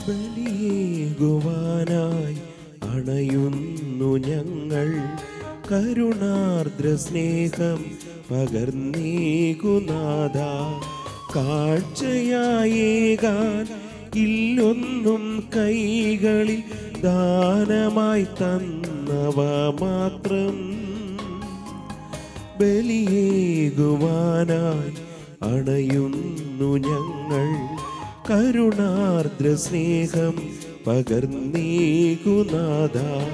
ബലിയേകുവാനായി അണയുന്നു ഞങ്ങൾ കരുണാർദ്ര സ്നേഹം പകർന്നീകുനാഥ കാഴ്ചയായേകാൻ ഇല്ലൊന്നും കൈകളിൽ ദാനമായി തന്നവ മാത്രം ബലിയേകുവാനായി അണയുന്നു ഞങ്ങൾ കരുണാർദ്ര സ്നേഹം പകർന്നീകുനാഥ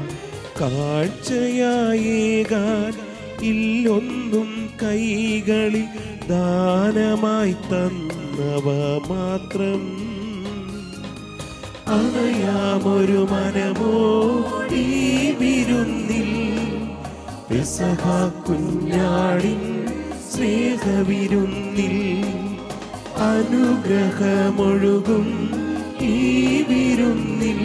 കാഴ്ചയായേകാൻ ഇല്ലൊന്നും കൈകളിൽ ദാനമായി തന്നവ മാത്രം അണയാമൊരു മനമോ ഈ വിരുന്നിൽ പെസഹ കുഞ്ഞാടിൻ സ്നേഹവിരുന്നിൽ അനുഗ്രഹമൊഴുകും ഈ വിരുന്നിൽ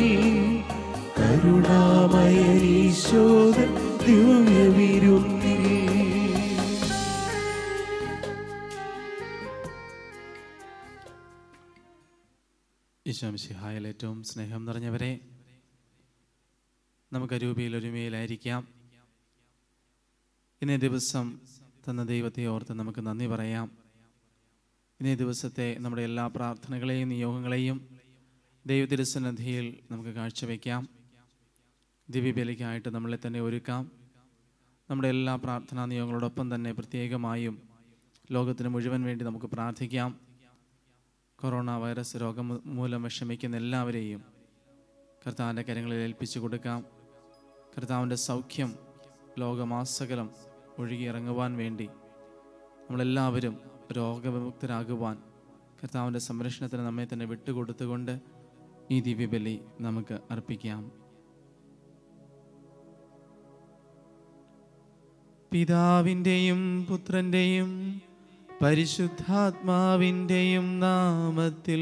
കരുണാമയനീശോദൻ ദിവ്യവിരുന്നിൽ ഈശോമിശിഹായിൽ ഏറ്റവും സ്നേഹം നിറഞ്ഞവരെ നമുക്ക് രൂപയിൽ ഒരുമയിലായിരിക്കാം ഇന്നേ ദിവസം തന്ന ദൈവത്തെ ഓർത്ത് നമുക്ക് നന്ദി പറയാം ഇന്നേ ദിവസത്തെ നമ്മുടെ എല്ലാ പ്രാർത്ഥനകളെയും നിയോഗങ്ങളെയും ദൈവതിരുസന്നിധിയിൽ നമുക്ക് കാഴ്ചവെക്കാം ദിവ്യബലിക്കായിട്ട് നമ്മളെ തന്നെ ഒരുക്കാം നമ്മുടെ എല്ലാ പ്രാർത്ഥനാ നിയോഗങ്ങളോടൊപ്പം തന്നെ പ്രത്യേകമായും ലോകത്തിന് മുഴുവൻ വേണ്ടി നമുക്ക് പ്രാർത്ഥിക്കാം കൊറോണ വൈറസ് രോഗം മൂ- മൂലം വിഷമിക്കുന്ന എല്ലാവരെയും കർത്താവിൻ്റെ കരങ്ങളിൽ ഏൽപ്പിച്ചു കൊടുക്കാം കർത്താവിൻ്റെ സൗഖ്യം ലോകമാസകലം ഒഴുകിയിറങ്ങുവാൻ വേണ്ടി നമ്മളെല്ലാവരും രോഗവിമുക്തരാകുവാൻ കർത്താവിൻ്റെ സംരക്ഷണത്തിന് നമ്മെ തന്നെ വിട്ടുകൊടുത്തുകൊണ്ട് ഈ ദിവ്യബലി നമുക്ക് അർപ്പിക്കാം പിതാവിൻ്റെയും പുത്രൻ്റെയും പരിശുദ്ധാത്മാവിൻ്റെയും നാമത്തിൽ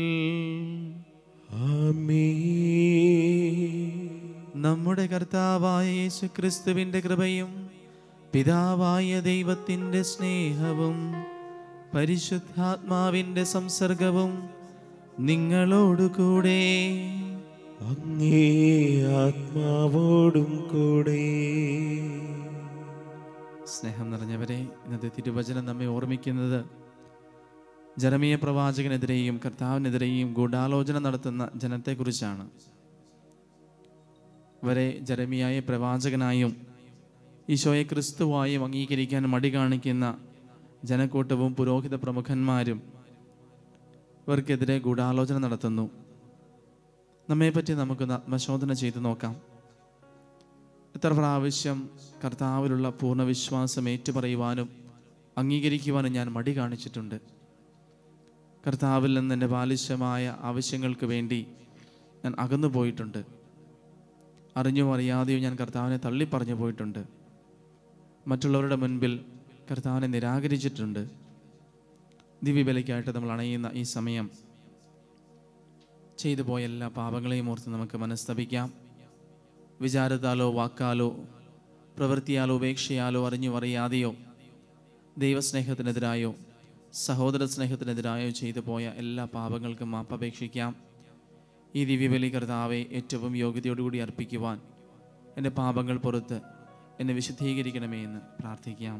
ആമേൻ നമ്മുടെ കർത്താവായ യേശു ക്രിസ്തുവിൻ്റെ കൃപയും പിതാവായ ദൈവത്തിൻ്റെ സ്നേഹവും പരിശുദ്ധാത്മാവിൻ്റെ സംസർഗവും നിങ്ങളോടുകൂടെ അങ്ങേ ആത്മാവോടും കൂടെ സ്നേഹം നിറഞ്ഞവരെ ഇന്നത്തെ തിരുവചനം നമ്മെ ഓർമ്മിക്കുന്നത് ജനമീയ പ്രവാചകനെതിരെയും കർത്താവിനെതിരെയും ഗൂഢാലോചന നടത്തുന്ന ജനത്തെക്കുറിച്ചാണ് വരെ ജരമിയായ പ്രവാചകനായും ഈശോയെ ക്രിസ്തുവായും അംഗീകരിക്കാൻ മടി കാണിക്കുന്ന ജനക്കൂട്ടവും പുരോഹിത പ്രമുഖന്മാരും ഇവർക്കെതിരെ ഗൂഢാലോചന നടത്തുന്നു നമ്മെപ്പറ്റി നമുക്കൊന്ന് ആത്മശോധന ചെയ്തു നോക്കാം എത്ര പ്രാവശ്യം കർത്താവിലുള്ള പൂർണ്ണ വിശ്വാസം ഏറ്റുപറയുവാനും അംഗീകരിക്കുവാനും ഞാൻ മടി കാണിച്ചിട്ടുണ്ട് കർത്താവിൽ നിന്ന് എൻ്റെ ബാലിശ്യമായ ആവശ്യങ്ങൾക്ക് വേണ്ടി ഞാൻ അകന്നു പോയിട്ടുണ്ട് അറിഞ്ഞോ അറിയാതെയോ ഞാൻ കർത്താവിനെ തള്ളി പറഞ്ഞു പോയിട്ടുണ്ട് മറ്റുള്ളവരുടെ മുൻപിൽ കർത്താവിനെ നിരാകരിച്ചിട്ടുണ്ട് ദിവ്യബലിക്കായിട്ട് നമ്മൾ അണയുന്ന ഈ സമയം ചെയ്തു പോയ എല്ലാ പാപങ്ങളെയും ഓർത്ത് നമുക്ക് മനസ്തപിക്കാം വിചാരത്താലോ വാക്കാലോ പ്രവൃത്തിയാലോ ഉപേക്ഷയാലോ അറിഞ്ഞു അറിയാതെയോ ദൈവസ്നേഹത്തിനെതിരായോ സഹോദര സ്നേഹത്തിനെതിരായോ ചെയ്തു പോയ എല്ലാ പാപങ്ങൾക്കും മാപ്പപേക്ഷിക്കാം ഈ ദിവ്യബലി കർത്താവെ ഏറ്റവും യോഗ്യതയോടുകൂടി അർപ്പിക്കുവാൻ എൻ്റെ പാപങ്ങൾ പുറത്ത് എന്നെ വിശുദ്ധീകരിക്കണമേ എന്ന് പ്രാർത്ഥിക്കാം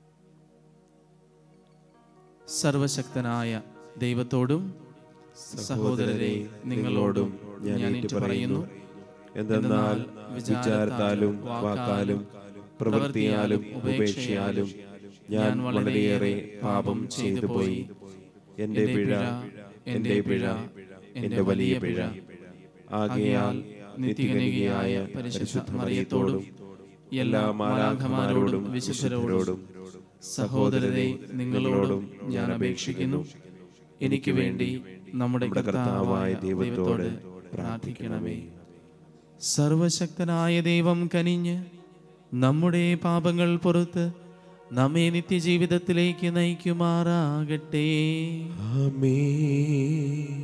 സർവശക്തനായ ദൈവത്തോടും സഹോദരരെ നിങ്ങളോടും ഞാൻ ഏറ്റു പറയുന്നു എന്തെന്നാൽ വിചാരത്താലും വാക്കാലും പ്രവൃത്തിയാലും ഉപേക്ഷയാലും ഞാൻ വളരെയേറെ പാപം ചെയ്തു പോയി എന്റെ പിഴ എന്റെ പിഴ എന്റെ വലിയ പിഴ ആകയാൽ നിത്യകനികയായ പരിശുദ്ധ മറിയത്തോടും എല്ലാ മാലാഖമാരോടും വിശുദ്ധരോടും സഹോദരരെ നിങ്ങളോടും ഞാൻ അപേക്ഷിക്കുന്നു എനിക്ക് വേണ്ടി നമ്മുടെ കർത്താവായ ദൈവത്തോട് പ്രാർത്ഥിക്കണമേ സർവശക്തനായ ദൈവം കനിഞ്ഞ് നമ്മുടെ പാപങ്ങൾ പുറത്ത് നമ്മെ നിത്യജീവിതത്തിലേക്ക് നയിക്കുമാറാകട്ടെ ആമേൻ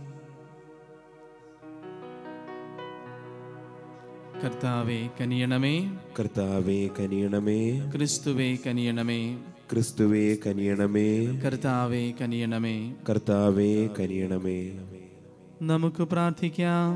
കർത്താവെ കനിയണമേ കർത്താവേ കനിയണമേ ക്രിസ്തുവെ കനിയണമേ ക്രിസ്തുവേ കനിയണമേ കർത്താവെ കനിയണമേ കർത്താവേ കനിയണമേ നമുക്ക് പ്രാർത്ഥിക്കാം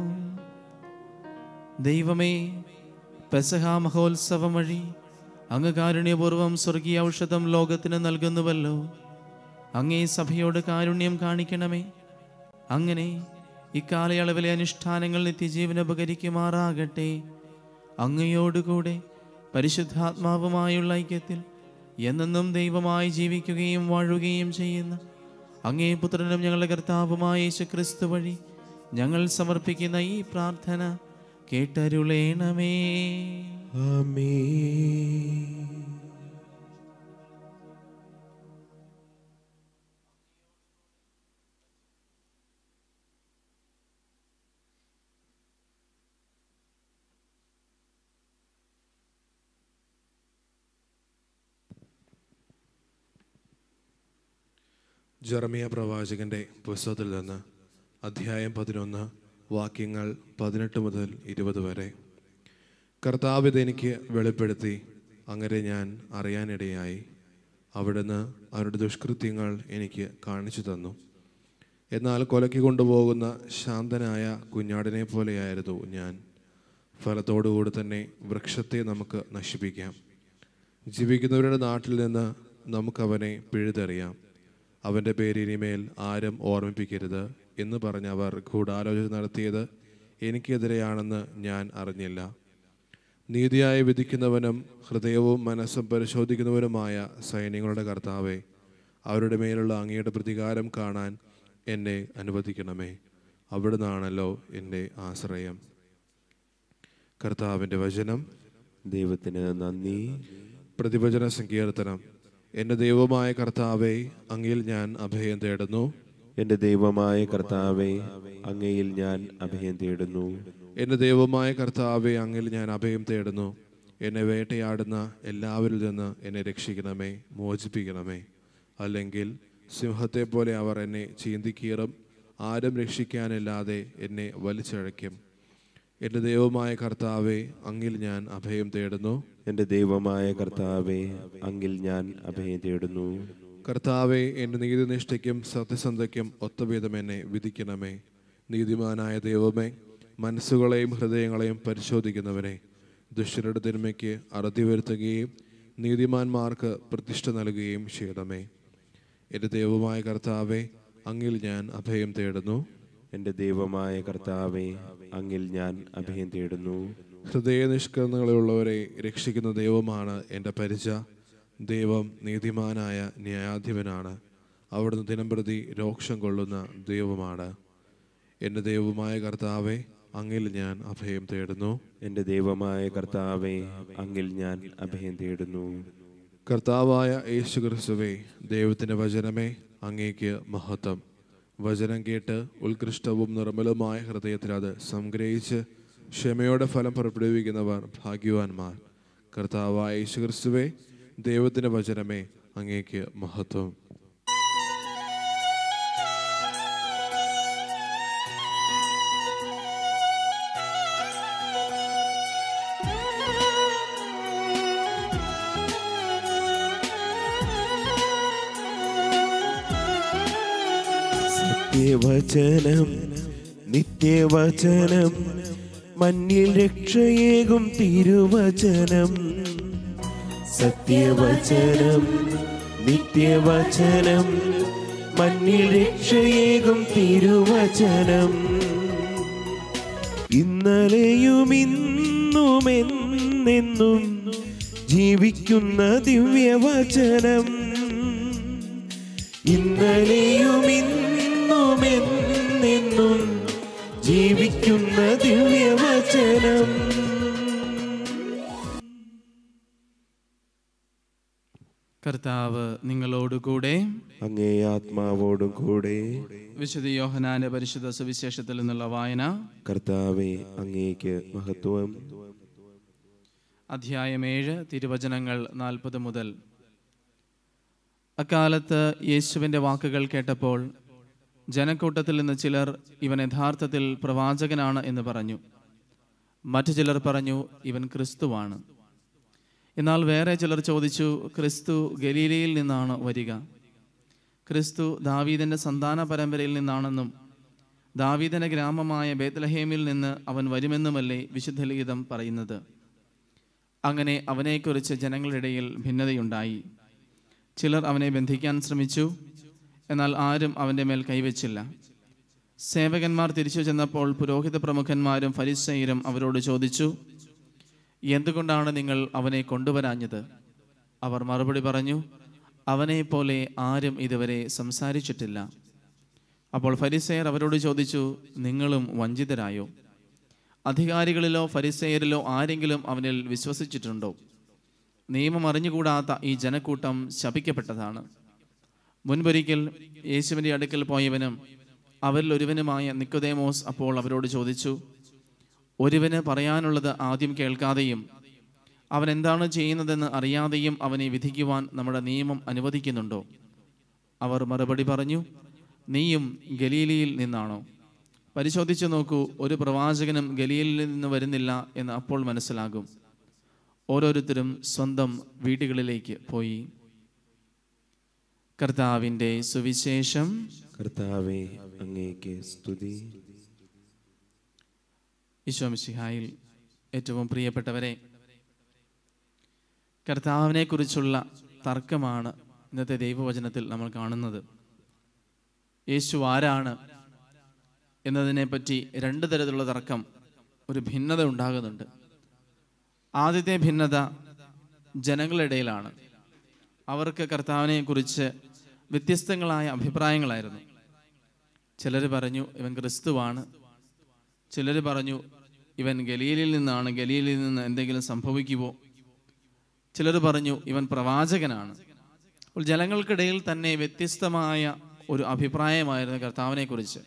ദൈവമേ പെസഹ മഹോത്സവം വഴി അങ്ങ് കാരുണ്യപൂർവ്വം സ്വർഗീയ ഔഷധം ലോകത്തിന് നൽകുന്നുവല്ലോ അങ്ങേ സഭയോട് കാരുണ്യം കാണിക്കണമേ അങ്ങനെ ഇക്കാലയളവിലെ അനുഷ്ഠാനങ്ങൾ നിത്യജീവന ഉപകരിക്കുമാറാകട്ടെ അങ്ങയോടുകൂടെ പരിശുദ്ധാത്മാവുമായുള്ള ഐക്യത്തിൽ എന്നെന്നും ദൈവമായി ജീവിക്കുകയും വാഴുകയും ചെയ്യുന്ന അങ്ങേ പുത്രനും ഞങ്ങളുടെ കർത്താവുമായ യേശു ക്രിസ്തു വഴി ഞങ്ങൾ സമർപ്പിക്കുന്ന ഈ പ്രാർത്ഥന കേട്ടരുളേണമേ ആമേൻ ജെറമിയ പ്രവാചകന്റെ പുസ്തകത്തിൽ നിന്ന് അധ്യായം പതിനൊന്ന് വാക്യങ്ങൾ പതിനെട്ട് മുതൽ ഇരുപത് വരെ കർത്താവ് ഇതെനിക്ക് വെളിപ്പെടുത്തി അങ്ങനെ ഞാൻ അറിയാനിടയായി അവിടുന്ന് അവരുടെ ദുഷ്കൃത്യങ്ങൾ എനിക്ക് കാണിച്ചു തന്നു എന്നാൽ കൊലയ്ക്ക് കൊണ്ടുപോകുന്ന ശാന്തനായ കുഞ്ഞാടിനെ പോലെയായിരുന്നു ഞാൻ ഫലത്തോടുകൂടി തന്നെ വൃക്ഷത്തെ നമുക്ക് നശിപ്പിക്കാം ജീവിക്കുന്നവരുടെ നാട്ടിൽ നിന്ന് നമുക്കവനെ പിഴുതെറിയാം അവൻ്റെ പേര് ഇനിമേൽ ആരും ഓർമ്മിപ്പിക്കരുത് എന്ന് പറഞ്ഞ് അവർ ഗൂഢാലോചന നടത്തിയത് എനിക്കെതിരെയാണെന്ന് ഞാൻ അറിഞ്ഞില്ല നീതിയായി വിധിക്കുന്നവനും ഹൃദയവും മനസ്സും പരിശോധിക്കുന്നവനുമായ സൈന്യങ്ങളുടെ കർത്താവെ അവരുടെ മേലുള്ള അങ്ങയുടെ പ്രതികാരം കാണാൻ എന്നെ അനുവദിക്കണമേ അവിടുന്നാണല്ലോ എൻ്റെ ആശ്രയം കർത്താവിൻ്റെ വചനം ദൈവത്തിന് നന്ദി പ്രതിവചന സങ്കീർത്തനം എൻ്റെ ദൈവമായ കർത്താവെ അങ്ങിൽ ഞാൻ അഭയം തേടുന്നു എൻ്റെ ദൈവമായ കർത്താവെ അങ്ങയിൽ ഞാൻ അഭയം തേടുന്നു എൻ്റെ ദൈവമായ കർത്താവെ അങ്ങിൽ ഞാൻ അഭയം തേടുന്നു എന്നെ വേട്ടയാടുന്ന എല്ലാവരിൽ നിന്ന് എന്നെ രക്ഷിക്കണമേ മോചിപ്പിക്കണമേ അല്ലെങ്കിൽ സിംഹത്തെ പോലെ അവർ എന്നെ ചീന്തിക്കീറും ആരും രക്ഷിക്കാനില്ലാതെ എന്നെ വലിച്ചഴയ്ക്കും എൻ്റെ ദൈവമായ കർത്താവെ അങ്ങിൽ ഞാൻ അഭയം തേടുന്നു എൻ്റെ ദൈവമായ കർത്താവെ അങ്ങിൽ ഞാൻ അഭയം തേടുന്നു കർത്താവെ എൻ്റെ നീതിനിഷ്ഠയ്ക്കും സത്യസന്ധയ്ക്കും ഒത്തവിധം എന്നെ വിധിക്കണമേ നീതിമാനായ ദൈവമേ മനസ്സുകളെയും ഹൃദയങ്ങളെയും പരിശോധിക്കുന്നവനെ ദുഷ്ടരുടെ തിന്മയ്ക്ക് അറുതി വരുത്തുകയും നീതിമാന്മാർക്ക് പ്രതിഷ്ഠ നൽകുകയും ചെയ്യണമേ എൻ്റെ ദൈവമായ കർത്താവെ അങ്ങിൽ ഞാൻ അഭയം തേടുന്നു എൻ്റെ ദൈവമായ കർത്താവെ അങ്ങിൽ ഞാൻ അഭയം തേടുന്നു ഹൃദയനിഷ്കരണങ്ങളുള്ളവരെ രക്ഷിക്കുന്ന ദൈവമാണ് എൻ്റെ പരിച ദൈവം നീതിമാനായ ന്യായാധിപനാണ് അവിടുന്ന് ദിനംപ്രതി രോക്ഷം കൊള്ളുന്ന ദൈവമാണ് എൻ്റെ ദൈവമായ കർത്താവെ അങ്ങിൽ ഞാൻ അഭയം തേടുന്നു എൻ്റെ ദൈവമായ കർത്താവെ അങ്ങിൽ ഞാൻ അഭയം തേടുന്നു കർത്താവായ യേശു ക്രിസ്തുവേ ദൈവത്തിൻ്റെ വചനമേ അങ്ങേക്ക് മഹത്വം വചനം കേട്ട് ഉത്കൃഷ്ടവും നിർമ്മലവുമായ ഹൃദയത്തിൽ അത് സംഗ്രഹിച്ച് ക്ഷമയോടെ ഫലം പുറപ്പെടുവിക്കുന്നവർ ഭാഗ്യവാന്മാർ കർത്താവായ യേശു ക്രിസ്തുവേ ദൈവത്തിൻ്റെ വചനമേ അങ്ങേക്ക് മഹത്വം സത്യവചനം നിത്യവചനം മഞ്ഞിൽ രക്ഷയേകും തിരുവചനം സത്യവചനം നിത്യവചനം മഞ്ഞിൽ രക്ഷയേകും തിരുവചനം ഇന്നലെയും ഇന്നും എന്നെന്നും ജീവിക്കുന്ന ദിവ്യവചനം ഇന്നലെയും ഇന്നും എന്നെന്നും ജീവിക്കുന്ന ദിവ്യവചനം കർത്താവ് നിങ്ങളോടുകൂടെ അങ്ങേ ആത്മാവോടും കൂടെ വിശുദ്ധ യോഹനാന്റെ പരിശുദ്ധ സുവിശേഷത്തിൽ നിന്നുള്ള വായന കർത്താവെ അങ്ങേക്ക് മഹത്വം അധ്യായം ഏഴ് തിരുവചനങ്ങൾ നാൽപ്പത് മുതൽ അക്കാലത്ത് യേശുവിൻ്റെ വാക്കുകൾ കേട്ടപ്പോൾ ജനക്കൂട്ടത്തിൽ നിന്ന് ചിലർ ഇവൻ യഥാർത്ഥത്തിൽ പ്രവാചകനാണ് എന്ന് പറഞ്ഞു മറ്റു ചിലർ പറഞ്ഞു ഇവൻ ക്രിസ്തുവാണ് എന്നാൽ വേറെ ചിലർ ചോദിച്ചു ക്രിസ്തു ഗലീലയിൽ നിന്നാണ് വരിക ക്രിസ്തു ദാവീദിന്റെ സന്താന പരമ്പരയിൽ നിന്നാണെന്നും ദാവീദന ഗ്രാമമായ ബേത്ലഹേമിൽ നിന്ന് അവൻ വരുമെന്നുമല്ലേ വിശുദ്ധ ലിഖിതം പറയുന്നത് അങ്ങനെ അവനെക്കുറിച്ച് ജനങ്ങളുടെ ഇടയിൽ ഭിന്നതയുണ്ടായി ചിലർ അവനെ ബന്ധിക്കാൻ ശ്രമിച്ചു എന്നാൽ ആരും അവൻ്റെ മേൽ കൈവച്ചില്ല സേവകന്മാർ തിരിച്ചു ചെന്നപ്പോൾ പുരോഹിത പ്രമുഖന്മാരും ഫരിസയരും അവരോട് ചോദിച്ചു എന്തുകൊണ്ടാണ് നിങ്ങൾ അവനെ കൊണ്ടുവരാഞ്ഞത് അവർ മറുപടി പറഞ്ഞു അവനെ പോലെ ആരും ഇതുവരെ സംസാരിച്ചിട്ടില്ല അപ്പോൾ ഫരിസയർ അവരോട് ചോദിച്ചു നിങ്ങളും വഞ്ചിതരായോ അധികാരികളിലോ ഫരിസയരിലോ ആരെങ്കിലും അവനിൽ വിശ്വസിച്ചിട്ടുണ്ടോ നിയമം അറിഞ്ഞുകൂടാത്ത ഈ ജനക്കൂട്ടം ശപിക്കപ്പെട്ടതാണ് മുൻപൊരിക്കൽ യേശുവിൻ്റെ അടുക്കൽ പോയവനും അവരിൽ ഒരുവനുമായ നിക്കോദേമോസ് അപ്പോൾ അവരോട് ചോദിച്ചു ഒരുവന് പറയാനുള്ളത് ആദ്യം കേൾക്കാതെയും അവൻ എന്താണ് ചെയ്യുന്നതെന്ന് അറിയാതെയും അവനെ വിധിക്കുവാൻ നമ്മുടെ നിയമം അനുവദിക്കുന്നുണ്ടോ അവർ മറുപടി പറഞ്ഞു നീയും ഗലീലിയിൽ നിന്നാണോ പരിശോധിച്ചു നോക്കൂ ഒരു പ്രവാചകനും ഗലീലിൽ നിന്ന് വരുന്നില്ല എന്ന് അപ്പോൾ മനസ്സിലാകും ഓരോരുത്തരും സ്വന്തം വീടുകളിലേക്ക് പോയി കർത്താവിൻ്റെ സുവിശേഷം കർത്താവെ അങ്ങേക്ക് സ്തുതി ഈശോമിശിഹായിൽ ഏറ്റവും പ്രിയപ്പെട്ടവരെ കർത്താവിനെ കുറിച്ചുള്ള തർക്കമാണ് ഇന്നത്തെ ദൈവവചനത്തിൽ നമ്മൾ കാണുന്നത് യേശു ആരാണ് എന്നതിനെപ്പറ്റി രണ്ട് തരത്തിലുള്ള തർക്കം ഒരു ഭിന്നത ഉണ്ടാകുന്നുണ്ട് ആദ്യത്തെ ഭിന്നത ജനങ്ങളുടെ ഇടയിലാണ് അവർക്ക് കർത്താവിനെ കുറിച്ച് വ്യത്യസ്തങ്ങളായ അഭിപ്രായങ്ങളായിരുന്നു ചിലർ പറഞ്ഞു ഇവൻ ക്രിസ്തുവാണ് ചിലർ പറഞ്ഞു ഇവൻ ഗലീലിൽ നിന്നാണ് ഗലീലിൽ നിന്ന് എന്തെങ്കിലും സംഭവിക്കുമോ ചിലർ പറഞ്ഞു ഇവൻ പ്രവാചകനാണ് അപ്പോൾ ജനങ്ങൾക്കിടയിൽ തന്നെ വ്യത്യസ്തമായ ഒരു അഭിപ്രായമായിരുന്നു കർത്താവിനെ കുറിച്ച്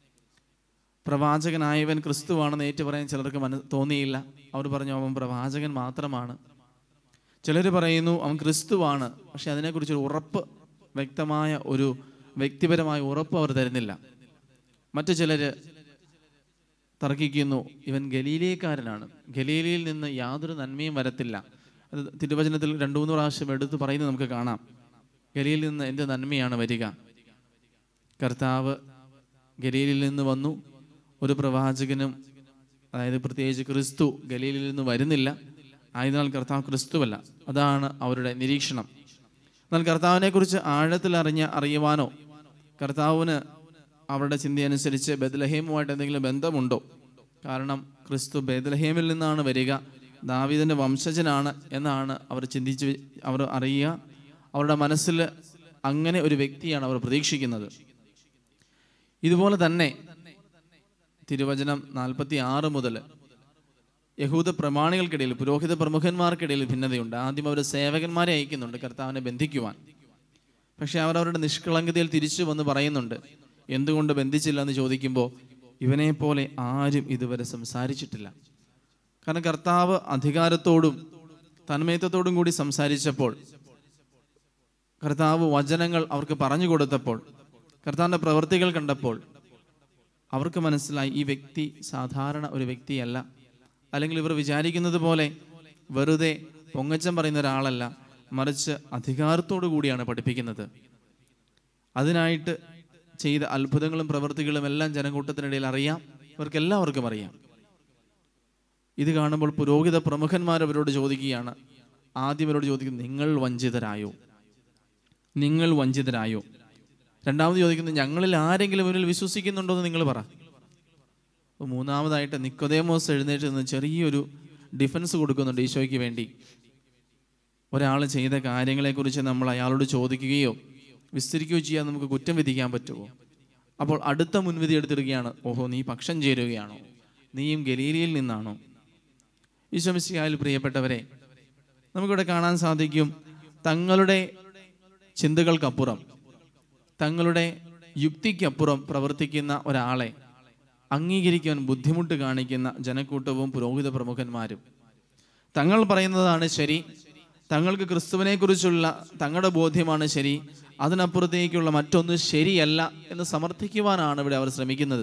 പ്രവാചകനായവൻ ക്രിസ്തുവാണെന്ന് ഏറ്റു പറയാൻ ചിലർക്ക് മന തോന്നിയില്ല അവർ പറഞ്ഞു അവൻ പ്രവാചകൻ മാത്രമാണ് ചിലർ പറയുന്നു അവൻ ക്രിസ്തുവാണ് പക്ഷെ അതിനെക്കുറിച്ചൊരു ഉറപ്പ് വ്യക്തമായ ഒരു വ്യക്തിപരമായ ഉറപ്പ് അവർ തരുന്നില്ല മറ്റു ചിലര് തർക്കിക്കുന്നു ഇവൻ ഗലീലക്കാരനാണ് ഗലീലയിൽ നിന്ന് യാതൊരു നന്മയും വരത്തില്ല അത് തിരുവചനത്തിൽ രണ്ടു മൂന്ന് പ്രാവശ്യം എടുത്ത് പറയുന്നത് നമുക്ക് കാണാം ഗലീലിൽ നിന്ന് എന്ത് നന്മയാണ് വരിക കർത്താവ് ഗലീലിൽ നിന്ന് വന്നു ഒരു പ്രവാചകനും അതായത് പ്രത്യേകിച്ച് ക്രിസ്തു ഗലീലിൽ നിന്ന് വരുന്നില്ല ആയതിനാൽ കർത്താവ് ക്രിസ്തുവല്ല അതാണ് അവരുടെ നിരീക്ഷണം എന്നാൽ കർത്താവിനെ കുറിച്ച് ആഴത്തിൽ അറിഞ്ഞ അറിയുവാനോ കർത്താവിന് അവരുടെ ചിന്തയനുസരിച്ച് ബദലഹേമുമായിട്ട് എന്തെങ്കിലും ബന്ധമുണ്ടോ കാരണം ക്രിസ്തു ബേദലഹേമിൽ നിന്നാണ് വരിക ദാവീദിന്റെ വംശജനാണ് എന്നാണ് അവർ ചിന്തിച്ച് അവർ അറിയുക അവരുടെ മനസ്സിൽ അങ്ങനെ ഒരു വ്യക്തിയാണ് അവർ പ്രതീക്ഷിക്കുന്നത് ഇതുപോലെ തന്നെ തിരുവചനം നാൽപ്പത്തി ആറ് മുതൽ യഹൂദ പ്രമാണികൾക്കിടയിൽ പുരോഹിത പ്രമുഖന്മാർക്കിടയിൽ ഭിന്നതയുണ്ട് ആദ്യം അവർ സേവകന്മാരെ അയക്കുന്നുണ്ട് കർത്താവിനെ ബന്ധിക്കുവാൻ പക്ഷെ അവർ അവരുടെ നിഷ്കളങ്കതയിൽ തിരിച്ചു വന്ന് പറയുന്നുണ്ട് എന്തുകൊണ്ട് ബന്ധിച്ചില്ല എന്ന് ചോദിക്കുമ്പോൾ ഇവനെ പോലെ ആരും ഇതുവരെ സംസാരിച്ചിട്ടില്ല കാരണം കർത്താവ് അധികാരത്തോടും തന്മയത്വത്തോടും കൂടി സംസാരിച്ചപ്പോൾ കർത്താവ് വചനങ്ങൾ അവർക്ക് പറഞ്ഞു കൊടുത്തപ്പോൾ കർത്താവിൻ്റെ പ്രവൃത്തികൾ കണ്ടപ്പോൾ അവർക്ക് മനസ്സിലായി ഈ വ്യക്തി സാധാരണ ഒരു വ്യക്തിയല്ല അല്ലെങ്കിൽ ഇവർ വിചാരിക്കുന്നത് പോലെ വെറുതെ പൊങ്ങച്ചം പറയുന്ന ഒരാളല്ല മറിച്ച് അധികാരത്തോടു കൂടിയാണ് പഠിപ്പിക്കുന്നത് അതിനായിട്ട് ചെയ്ത അത്ഭുതങ്ങളും പ്രവൃത്തികളും എല്ലാം ജനക്കൂട്ടത്തിനിടയിൽ അറിയാം ഇവർക്ക് എല്ലാവർക്കും അറിയാം ഇത് കാണുമ്പോൾ പുരോഹിത പ്രമുഖന്മാർ അവരോട് ചോദിക്കുകയാണ് ആദ്യം അവരോട് ചോദിക്കുന്നത് നിങ്ങൾ വഞ്ചിതരായോ നിങ്ങൾ വഞ്ചിതരായോ രണ്ടാമത് ചോദിക്കുന്നത് ഞങ്ങളിൽ ആരെങ്കിലും ഇവരിൽ വിശ്വസിക്കുന്നുണ്ടോ എന്ന് നിങ്ങൾ പറ അപ്പോൾ മൂന്നാമതായിട്ട് നിക്കോദേമോസ് എഴുന്നേറ്റ് നിന്ന് ചെറിയൊരു ഡിഫൻസ് കൊടുക്കുന്നുണ്ട് ഈശോയ്ക്ക് വേണ്ടി ഒരാൾ ചെയ്ത കാര്യങ്ങളെക്കുറിച്ച് നമ്മൾ അയാളോട് ചോദിക്കുകയോ വിസ്തരിക്കുകയോ ചെയ്യാൻ നമുക്ക് കുറ്റം വിധിക്കാൻ പറ്റുമോ അപ്പോൾ അടുത്ത മുൻവിധി എടുത്തിടുകയാണ് ഓഹോ നീ പക്ഷം ചേരുകയാണോ നീയും ഗലീലിയിൽ നിന്നാണോ ഈശോമിശിയായാൽ പ്രിയപ്പെട്ടവരെ നമുക്കിവിടെ കാണാൻ സാധിക്കും തങ്ങളുടെ ചിന്തകൾക്കപ്പുറം തങ്ങളുടെ യുക്തിക്കപ്പുറം പ്രവർത്തിക്കുന്ന ഒരാളെ അംഗീകരിക്കാൻ ബുദ്ധിമുട്ട് കാണിക്കുന്ന ജനക്കൂട്ടവും പുരോഹിത പ്രമുഖന്മാരും തങ്ങൾ പറയുന്നതാണ് ശരി തങ്ങൾക്ക് ക്രിസ്തുവിനെ കുറിച്ചുള്ള തങ്ങളുടെ ബോധ്യമാണ് ശരി അതിനപ്പുറത്തേക്കുള്ള മറ്റൊന്ന് ശരിയല്ല എന്ന് സമർത്ഥിക്കുവാനാണ് ഇവിടെ അവർ ശ്രമിക്കുന്നത്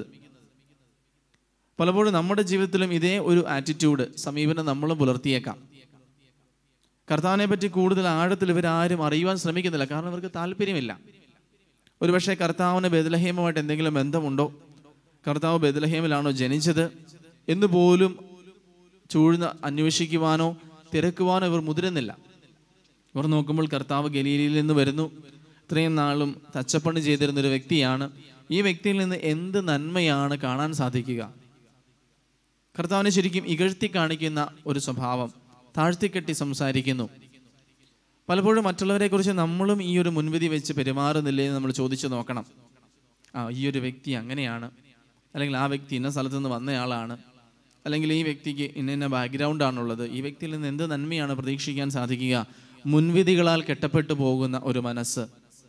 പലപ്പോഴും നമ്മുടെ ജീവിതത്തിലും ഇതേ ഒരു ആറ്റിറ്റ്യൂഡ് സമീപനം നമ്മളും പുലർത്തിയേക്കാം കർത്താവിനെ പറ്റി കൂടുതൽ ആഴത്തിൽ ഇവരാരും അറിയുവാൻ ശ്രമിക്കുന്നില്ല കാരണം ഇവർക്ക് താല്പര്യമില്ല ഒരുപക്ഷെ കർത്താവിന് ബദലഹീമമായിട്ട് എന്തെങ്കിലും ബന്ധമുണ്ടോ കർത്താവ് ബദലഹേമിലാണോ ജനിച്ചത് എന്ന് പോലും ചൂഴ്ന്ന് അന്വേഷിക്കുവാനോ തിരക്കുവാനോ ഇവർ മുതിരുന്നില്ല ഇവർ നോക്കുമ്പോൾ കർത്താവ് ഗലീലയിൽ നിന്ന് വരുന്നു ഇത്രയും നാളും തച്ചപ്പണി ചെയ്തിരുന്ന ഒരു വ്യക്തിയാണ് ഈ വ്യക്തിയിൽ നിന്ന് എന്ത് നന്മയാണ് കാണാൻ സാധിക്കുക കർത്താവിനെ ശരിക്കും ഇകഴ്ത്തി കാണിക്കുന്ന ഒരു സ്വഭാവം താഴ്ത്തിക്കെട്ടി സംസാരിക്കുന്നു പലപ്പോഴും മറ്റുള്ളവരെ കുറിച്ച് നമ്മളും ഈ ഒരു മുൻവിധി വെച്ച് പെരുമാറുന്നില്ലേ എന്ന് നമ്മൾ ചോദിച്ചു നോക്കണം ആ ഈ ഒരു വ്യക്തി അങ്ങനെയാണ് അല്ലെങ്കിൽ ആ വ്യക്തി ഇന്ന സ്ഥലത്ത് നിന്ന് വന്നയാളാണ് അല്ലെങ്കിൽ ഈ വ്യക്തിക്ക് ഇന്ന ഇന്ന ബാക്ക്ഗ്രൗണ്ട് ആണുള്ളത് ഈ വ്യക്തിയിൽ നിന്ന് എന്ത് നന്മയാണ് പ്രതീക്ഷിക്കാൻ സാധിക്കുക മുൻവിധികളാൽ കെട്ടപ്പെട്ടു പോകുന്ന ഒരു മനസ്സ്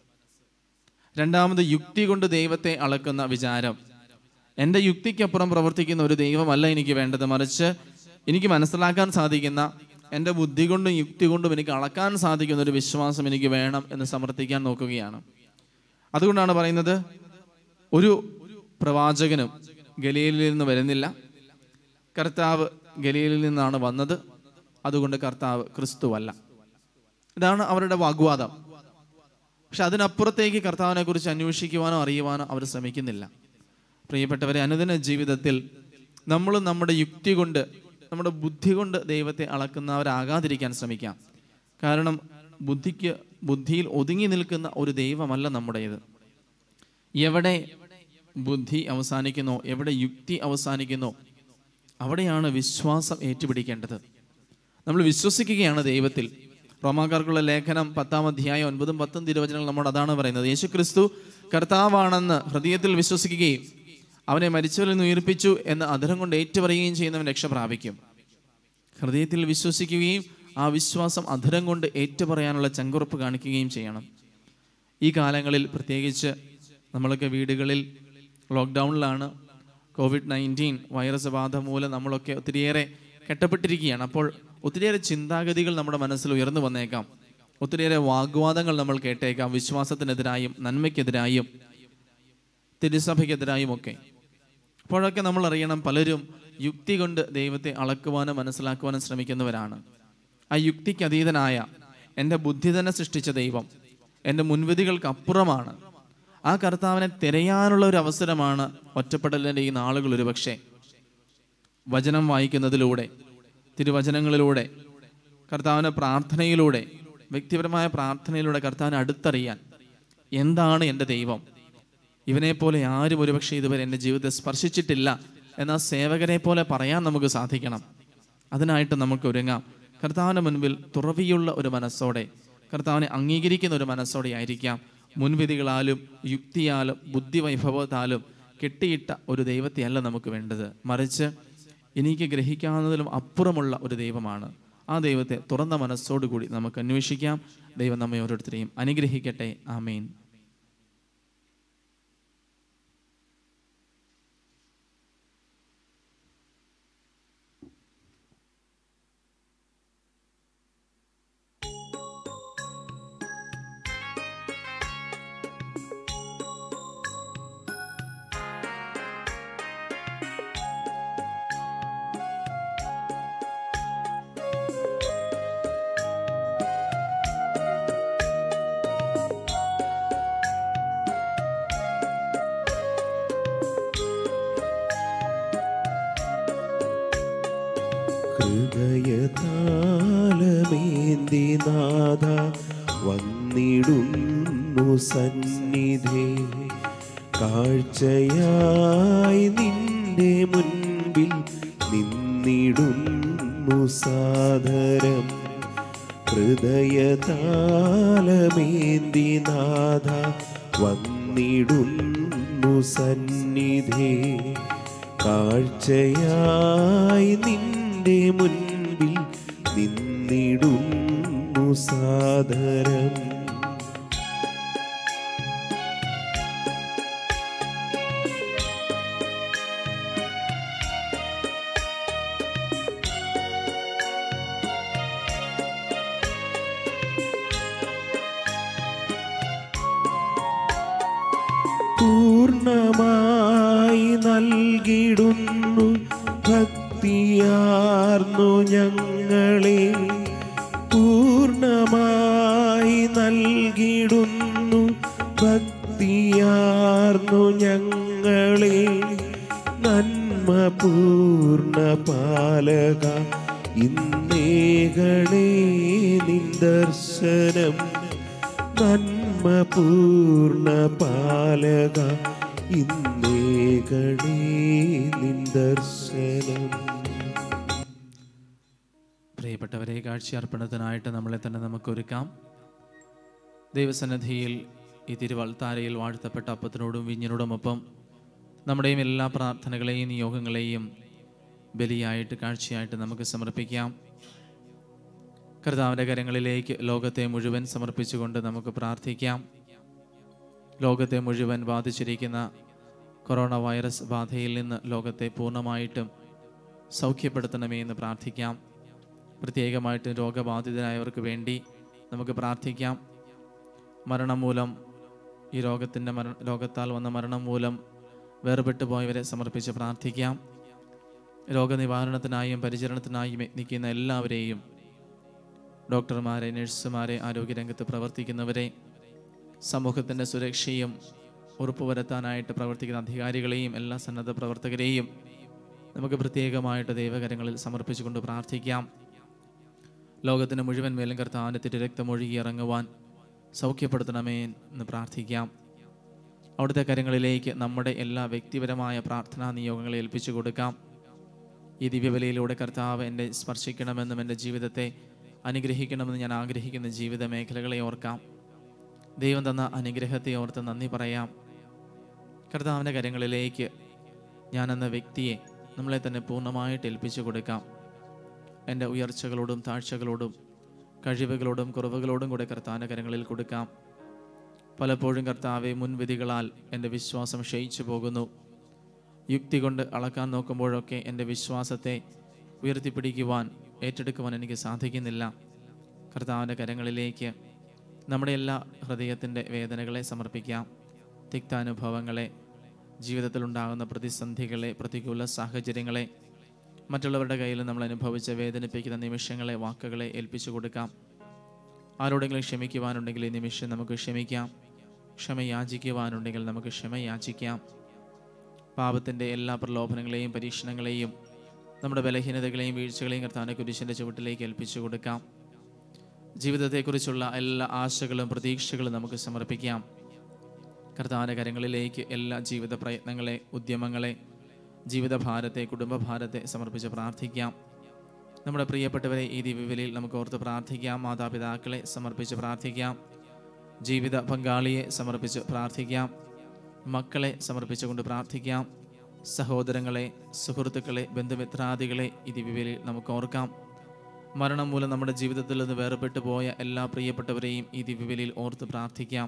രണ്ടാമത് യുക്തി കൊണ്ട് ദൈവത്തെ അളക്കുന്ന വിചാരം എൻ്റെ യുക്തിക്കപ്പുറം പ്രവർത്തിക്കുന്ന ഒരു ദൈവമല്ല എനിക്ക് വേണ്ടത് മറിച്ച് എനിക്ക് മനസ്സിലാക്കാൻ സാധിക്കുന്ന എൻ്റെ ബുദ്ധി കൊണ്ടും യുക്തി കൊണ്ടും എനിക്ക് അളക്കാൻ സാധിക്കുന്ന ഒരു വിശ്വാസം എനിക്ക് വേണം എന്ന് സമർത്ഥിക്കാൻ നോക്കുകയാണ് അതുകൊണ്ടാണ് പറയുന്നത് ഒരു പ്രവാചകനും ഗലീലിൽ നിന്ന് വരുന്നില്ല കർത്താവ് ഗലീലിൽ നിന്നാണ് വന്നത് അതുകൊണ്ട് കർത്താവ് ക്രിസ്തുവല്ല ഇതാണ് അവരുടെ വാഗ്വാദം പക്ഷെ അതിനപ്പുറത്തേക്ക് കർത്താവിനെ കുറിച്ച് അന്വേഷിക്കുവാനോ അറിയുവാനോ അവർ ശ്രമിക്കുന്നില്ല പ്രിയപ്പെട്ടവരെ അനുദിന ജീവിതത്തിൽ നമ്മൾ നമ്മുടെ യുക്തി കൊണ്ട് നമ്മുടെ ബുദ്ധി കൊണ്ട് ദൈവത്തെ അളക്കുന്നവരാകാതിരിക്കാൻ ശ്രമിക്കാം കാരണം ബുദ്ധിക്ക് ബുദ്ധിയിൽ ഒതുങ്ങി നിൽക്കുന്ന ഒരു ദൈവമല്ല നമ്മുടേത് എവിടെ ബുദ്ധി അവസാനിക്കുന്നോ എവിടെ യുക്തി അവസാനിക്കുന്നോ അവിടെയാണ് വിശ്വാസം ഏറ്റുപിടിക്കേണ്ടത് നമ്മൾ വിശ്വസിക്കുകയാണ് ദൈവത്തിൽ റോമാക്കാർക്കുള്ള ലേഖനം പത്താം അധ്യായം ഒൻപതും പത്തും തിരുവചനങ്ങൾ നമ്മോട് അതാണ് പറയുന്നത് യേശു ക്രിസ്തു കർത്താവാണെന്ന് ഹൃദയത്തിൽ വിശ്വസിക്കുകയും അവനെ മരിച്ചവരിൽ നിന്ന് ഉയർപ്പിച്ചു എന്ന് അധരം കൊണ്ട് ഏറ്റുപറയുകയും ചെയ്യുന്നവൻ രക്ഷ പ്രാപിക്കും ഹൃദയത്തിൽ വിശ്വസിക്കുകയും ആ വിശ്വാസം അധരം കൊണ്ട് ഏറ്റുപറയാനുള്ള ചങ്കുറപ്പ് കാണിക്കുകയും ചെയ്യണം ഈ കാലങ്ങളിൽ പ്രത്യേകിച്ച് നമ്മളൊക്കെ വീടുകളിൽ ലോക്ക്ഡൗണിലാണ് കോവിഡ് നയൻറ്റീൻ വൈറസ് ബാധ മൂലം നമ്മളൊക്കെ ഒത്തിരിയേറെ കെട്ടപ്പെട്ടിരിക്കുകയാണ് അപ്പോൾ ഒത്തിരിയേറെ ചിന്താഗതികൾ നമ്മുടെ മനസ്സിൽ ഉയർന്നു വന്നേക്കാം ഒത്തിരിയേറെ വാഗ്വാദങ്ങൾ നമ്മൾ കേട്ടേക്കാം വിശ്വാസത്തിനെതിരായും നന്മയ്ക്കെതിരായും തിരുസഭയ്ക്കെതിരായും ഒക്കെ അപ്പോഴൊക്കെ നമ്മൾ അറിയണം പലരും യുക്തി കൊണ്ട് ദൈവത്തെ അളക്കുവാനും മനസ്സിലാക്കുവാനും ശ്രമിക്കുന്നവരാണ് ആ യുക്തിക്ക് അതീതനായ എൻ്റെ ബുദ്ധി തന്നെ സൃഷ്ടിച്ച ദൈവം എൻ്റെ മുൻവിധികൾക്ക് അപ്പുറമാണ് ആ കർത്താവിനെ തിരയാനുള്ള ഒരു അവസരമാണ് ഒറ്റപ്പെടലിൻ്റെ ഈ നാളുകൾ ഒരുപക്ഷെ വചനം വായിക്കുന്നതിലൂടെ തിരുവചനങ്ങളിലൂടെ കർത്താവിൻ്റെ പ്രാർത്ഥനയിലൂടെ വ്യക്തിപരമായ പ്രാർത്ഥനയിലൂടെ കർത്താവിനെ അടുത്തറിയാൻ എന്താണ് എൻ്റെ ദൈവം ഇവനെ പോലെ ആരും ഒരുപക്ഷെ ഇതുവരെ എൻ്റെ ജീവിതത്തെ സ്പർശിച്ചിട്ടില്ല എന്ന സേവകരെ പോലെ പറയാൻ നമുക്ക് സാധിക്കണം അതിനായിട്ട് നമുക്ക് ഒരുങ്ങാം കർത്താവിൻ്റെ മുൻപിൽ തുറവിയുള്ള ഒരു മനസ്സോടെ കർത്താവിനെ അംഗീകരിക്കുന്ന ഒരു മനസ്സോടെ ആയിരിക്കാം മുൻവിധികളാലും യുക്തിയാലും ബുദ്ധിവൈഭവത്താലും കെട്ടിയിട്ട ഒരു ദൈവത്തെയല്ല നമുക്ക് വേണ്ടത് മറിച്ച് എനിക്ക് ഗ്രഹിക്കാവുന്നതിലും അപ്പുറമുള്ള ഒരു ദൈവമാണ് ആ ദൈവത്തെ തുറന്ന മനസ്സോടുകൂടി നമുക്ക് അന്വേഷിക്കാം ദൈവം നമ്മെ ഓരോരുത്തരെയും അനുഗ്രഹിക്കട്ടെ ആമേൻ ഹൃദയതാലമേന്തി നാഥ വന്നിടുന്നു സന്നിധേ കാഴ്ചയായി നിന്റെ മുൻപിൽ നിന്നിടുന്നു സാദരം ഹൃദയതാലമേന്തി നാഥ വന്നിടുന്നു സന്നിധേ കാഴ്ചയായി നിന്റെ മുൻപിൽ നിന്നിടുന്നു സാദരം പൂർണ്ണമായി നൽകിടുന്നു ഭക്തിയാർന്നു ഞങ്ങളെ പൂർണ്ണമായി നൽകിടുന്നു ഭക്തിയാർന്നു ഞങ്ങളെ നന്മപൂർണ പാലക ഇന്നേകളേ നിൻ ദർശനം നന്മപൂർണ പാലക ഇന്നേകളേ നിൻ ദർശനം പ്രിയപ്പെട്ടവരെ കാഴ്ചയർപ്പണത്തിനായിട്ട് നമ്മളെ തന്നെ നമുക്ക് ഒരുക്കാം ദൈവസന്നിധിയിൽ ഈ തിരുവൾത്താരയിൽ വാഴ്ത്തപ്പെട്ട അപ്പത്തിനോടും വിഞ്ഞിനോടുമൊപ്പം നമ്മുടെയും എല്ലാ പ്രാർത്ഥനകളെയും നിയോഗങ്ങളെയും ബലിയായിട്ട് കാഴ്ചയായിട്ട് നമുക്ക് സമർപ്പിക്കാം കർത്താവിൻ്റെ കരങ്ങളിലേക്ക് ലോകത്തെ മുഴുവൻ സമർപ്പിച്ചുകൊണ്ട് നമുക്ക് പ്രാർത്ഥിക്കാം ലോകത്തെ മുഴുവൻ ബാധിച്ചിരിക്കുന്ന കൊറോണ വൈറസ് ബാധയിൽ നിന്ന് ലോകത്തെ പൂർണ്ണമായിട്ടും സൗഖ്യപ്പെടുത്തണമേ എന്ന് പ്രാർത്ഥിക്കാം പ്രത്യേകമായിട്ട് രോഗബാധിതരായവർക്ക് വേണ്ടി നമുക്ക് പ്രാർത്ഥിക്കാം മരണം മൂലം ഈ രോഗത്തിൻ്റെ മര രോഗത്താൽ വന്ന മരണം മൂലം വേർപെട്ടു പോയവരെ സമർപ്പിച്ച് പ്രാർത്ഥിക്കാം രോഗനിവാരണത്തിനായും പരിചരണത്തിനായും യത്നിക്കുന്ന എല്ലാവരെയും ഡോക്ടർമാരെ നഴ്സുമാരെ ആരോഗ്യരംഗത്ത് പ്രവർത്തിക്കുന്നവരെ സമൂഹത്തിൻ്റെ സുരക്ഷയും ഉറപ്പുവരുത്താനായിട്ട് പ്രവർത്തിക്കുന്ന അധികാരികളെയും എല്ലാ സന്നദ്ധ പ്രവർത്തകരെയും നമുക്ക് പ്രത്യേകമായിട്ട് ദൈവകരങ്ങളിൽ സമർപ്പിച്ചുകൊണ്ട് പ്രാർത്ഥിക്കാം ലോകത്തിന് മുഴുവൻ മേലും കർത്താവിൻ്റെ തിരുരക്തം ഒഴുകി ഇറങ്ങുവാൻ സൗഖ്യപ്പെടുത്തണമേ എന്ന് പ്രാർത്ഥിക്കാം അവിടുത്തെ കരങ്ങളിലേക്ക് നമ്മുടെ എല്ലാ വ്യക്തിപരമായ പ്രാർത്ഥനാ നിയോഗങ്ങളെ ഏൽപ്പിച്ചു കൊടുക്കാം ഈ ദിവ്യബലിയിലൂടെ കർത്താവ് എന്നെ സ്പർശിക്കണമെന്നും എൻ്റെ ജീവിതത്തെ അനുഗ്രഹിക്കണമെന്ന് ഞാൻ ആഗ്രഹിക്കുന്ന ജീവിത മേഖലകളെ ഓർക്കാം ദൈവം തന്ന അനുഗ്രഹത്തെ ഓർത്ത് നന്ദി പറയാം കർത്താവിൻ്റെ കരങ്ങളിലേക്ക് ഞാനെന്ന വ്യക്തിയെ നമ്മളെ തന്നെ പൂർണ്ണമായിട്ട് ഏൽപ്പിച്ചു കൊടുക്കാം എൻ്റെ ഉയർച്ചകളോടും താഴ്ചകളോടും കഴിവുകളോടും കുറവുകളോടും കൂടെ കർത്താവിൻ്റെ കരങ്ങളിൽ കൊടുക്കാം പലപ്പോഴും കർത്താവെ മുൻവിധികളാൽ എൻ്റെ വിശ്വാസം ക്ഷയിച്ചു പോകുന്നു യുക്തി കൊണ്ട് അളക്കാൻ നോക്കുമ്പോഴൊക്കെ എൻ്റെ വിശ്വാസത്തെ ഉയർത്തിപ്പിടിക്കുവാൻ ഏറ്റെടുക്കുവാൻ എനിക്ക് സാധിക്കുന്നില്ല കർത്താവിൻ്റെ കരങ്ങളിലേക്ക് നമ്മുടെ എല്ലാ ഹൃദയത്തിൻ്റെ വേദനകളെ സമർപ്പിക്കാം തിക്താനുഭവങ്ങളെ ജീവിതത്തിലുണ്ടാകുന്ന പ്രതിസന്ധികളെ പ്രതികൂല സാഹചര്യങ്ങളെ മറ്റുള്ളവരുടെ കയ്യിൽ നമ്മൾ അനുഭവിച്ച വേദനിപ്പിക്കുന്ന നിമിഷങ്ങളെ വാക്കുകളെ ഏൽപ്പിച്ചു കൊടുക്കാം ആരോടെങ്കിലും ക്ഷമിക്കുവാനുണ്ടെങ്കിൽ ഈ നിമിഷം നമുക്ക് ക്ഷമിക്കാം ക്ഷമ യാചിക്കുവാനുണ്ടെങ്കിൽ നമുക്ക് ക്ഷമ യാചിക്കാം പാപത്തിൻ്റെ എല്ലാ പ്രലോഭനങ്ങളെയും പരീക്ഷണങ്ങളെയും നമ്മുടെ ബലഹീനതകളെയും വീഴ്ചകളെയും കർത്താവിനെ കുരിശിൻ്റെ ചുവട്ടിലേക്ക് ഏൽപ്പിച്ചു കൊടുക്കാം ജീവിതത്തെക്കുറിച്ചുള്ള എല്ലാ ആശകളും പ്രതീക്ഷകളും നമുക്ക് സമർപ്പിക്കാം കർത്താവിൻ്റെ കരങ്ങളിലേക്ക് എല്ലാ ജീവിത പ്രയത്നങ്ങളെ ഉദ്യമങ്ങളെ ജീവിതഭാരത്തെ കുടുംബഭാരത്തെ സമർപ്പിച്ച് പ്രാർത്ഥിക്കാം നമ്മുടെ പ്രിയപ്പെട്ടവരെ ഈ ദിവ്യബലിയിൽ നമുക്ക് ഓർത്ത് പ്രാർത്ഥിക്കാം മാതാപിതാക്കളെ സമർപ്പിച്ച് പ്രാർത്ഥിക്കാം ജീവിത പങ്കാളിയെ സമർപ്പിച്ച് പ്രാർത്ഥിക്കാം മക്കളെ സമർപ്പിച്ചുകൊണ്ട് പ്രാർത്ഥിക്കാം സഹോദരങ്ങളെ സുഹൃത്തുക്കളെ ബന്ധുമിത്രാദികളെ ഈ ദിവ്യബലിയിൽ നമുക്ക് ഓർക്കാം മരണം മൂലം നമ്മുടെ ജീവിതത്തിൽ നിന്ന് വേർപെട്ടു പോയ എല്ലാ പ്രിയപ്പെട്ടവരെയും ഈ ദിവ്യബലിയിൽ ഓർത്ത് പ്രാർത്ഥിക്കാം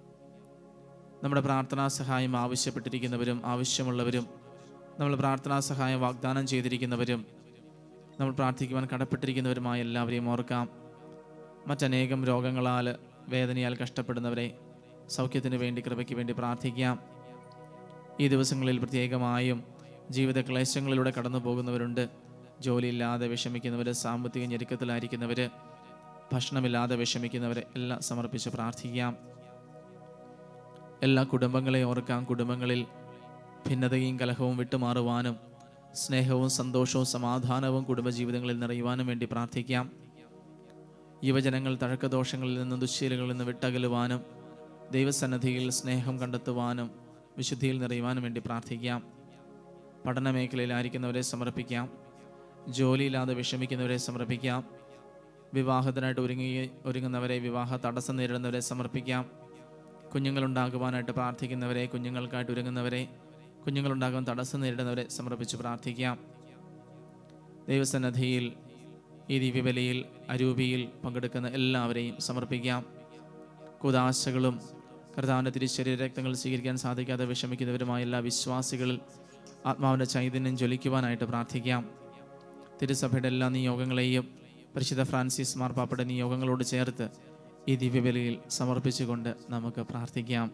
നമ്മുടെ പ്രാർത്ഥനാ സഹായം ആവശ്യപ്പെട്ടിരിക്കുന്നവരും ആവശ്യമുള്ളവരും നമ്മൾ പ്രാർത്ഥനാ സഹായം വാഗ്ദാനം ചെയ്തിരിക്കുന്നവരും നമ്മൾ പ്രാർത്ഥിക്കുവാൻ കടപ്പെട്ടിരിക്കുന്നവരുമായ എല്ലാവരെയും ഓർക്കാം മറ്റനേകം രോഗങ്ങളാൽ വേദനയാൽ കഷ്ടപ്പെടുന്നവരെ സൗഖ്യത്തിന് വേണ്ടി കൃപയ്ക്ക് വേണ്ടി പ്രാർത്ഥിക്കാം ഈ ദിവസങ്ങളിൽ പ്രത്യേകമായും ജീവിത ക്ലേശങ്ങളിലൂടെ കടന്നു പോകുന്നവരുണ്ട് ജോലിയില്ലാതെ വിഷമിക്കുന്നവർ സാമ്പത്തിക ഞെരുക്കത്തിലായിരിക്കുന്നവർ ഭക്ഷണമില്ലാതെ വിഷമിക്കുന്നവരെ എല്ലാം സമർപ്പിച്ച് പ്രാർത്ഥിക്കാം എല്ലാ കുടുംബങ്ങളെ ഓർക്കാം കുടുംബങ്ങളിൽ ഭിന്നതയും കലഹവും വിട്ടുമാറുവാനും സ്നേഹവും സന്തോഷവും സമാധാനവും കുടുംബജീവിതങ്ങളിൽ നിറയുവാനും വേണ്ടി പ്രാർത്ഥിക്കാം യുവജനങ്ങൾ തഴക്കദോഷങ്ങളിൽ നിന്നും ദുശ്ശീലങ്ങളിൽ നിന്ന് വിട്ടകലുവാനും ദൈവസന്നദ്ധിയിൽ സ്നേഹം കണ്ടെത്തുവാനും വിശുദ്ധിയിൽ നിറയുവാനും വേണ്ടി പ്രാർത്ഥിക്കാം പഠന മേഖലയിലായിരിക്കുന്നവരെ സമർപ്പിക്കാം ജോലിയില്ലാതെ വിഷമിക്കുന്നവരെ സമർപ്പിക്കാം വിവാഹത്തിനായിട്ട് ഒരുങ്ങി ഒരുങ്ങുന്നവരെ വിവാഹ തടസ്സം നേരിടുന്നവരെ സമർപ്പിക്കാം കുഞ്ഞുങ്ങളുണ്ടാകുവാനായിട്ട് പ്രാർത്ഥിക്കുന്നവരെ കുഞ്ഞുങ്ങൾക്കായിട്ട് ഒരുങ്ങുന്നവരെ കുഞ്ഞുങ്ങളുണ്ടാകുവാൻ തടസ്സം നേരിടുന്നവരെ സമർപ്പിച്ച് പ്രാർത്ഥിക്കാം ദൈവസന്നദ്ധിയിൽ ഈ ദിവ്യബലിയിൽ അരൂപിയിൽ പങ്കെടുക്കുന്ന എല്ലാവരെയും സമർപ്പിക്കാം കുതാശകളും കർത്താവിൻ്റെ തിരിച്ചറിയ രക്തങ്ങൾ സ്വീകരിക്കാൻ സാധിക്കാതെ വിഷമിക്കുന്നവരുമായ എല്ലാ വിശ്വാസികളിൽ ആത്മാവിൻ്റെ ചൈതന്യം ജ്വലിക്കുവാനായിട്ട് പ്രാർത്ഥിക്കാം തിരുസഭയുടെ എല്ലാ നിയോഗങ്ങളെയും പരിശുദ്ധ ഫ്രാൻസിസ് മാർപ്പാപ്പയുടെ നിയോഗങ്ങളോട് ചേർത്ത് ഈ ദിവ്യബലിയിൽ സമർപ്പിച്ചുകൊണ്ട് നമുക്ക് പ്രാർത്ഥിക്കാം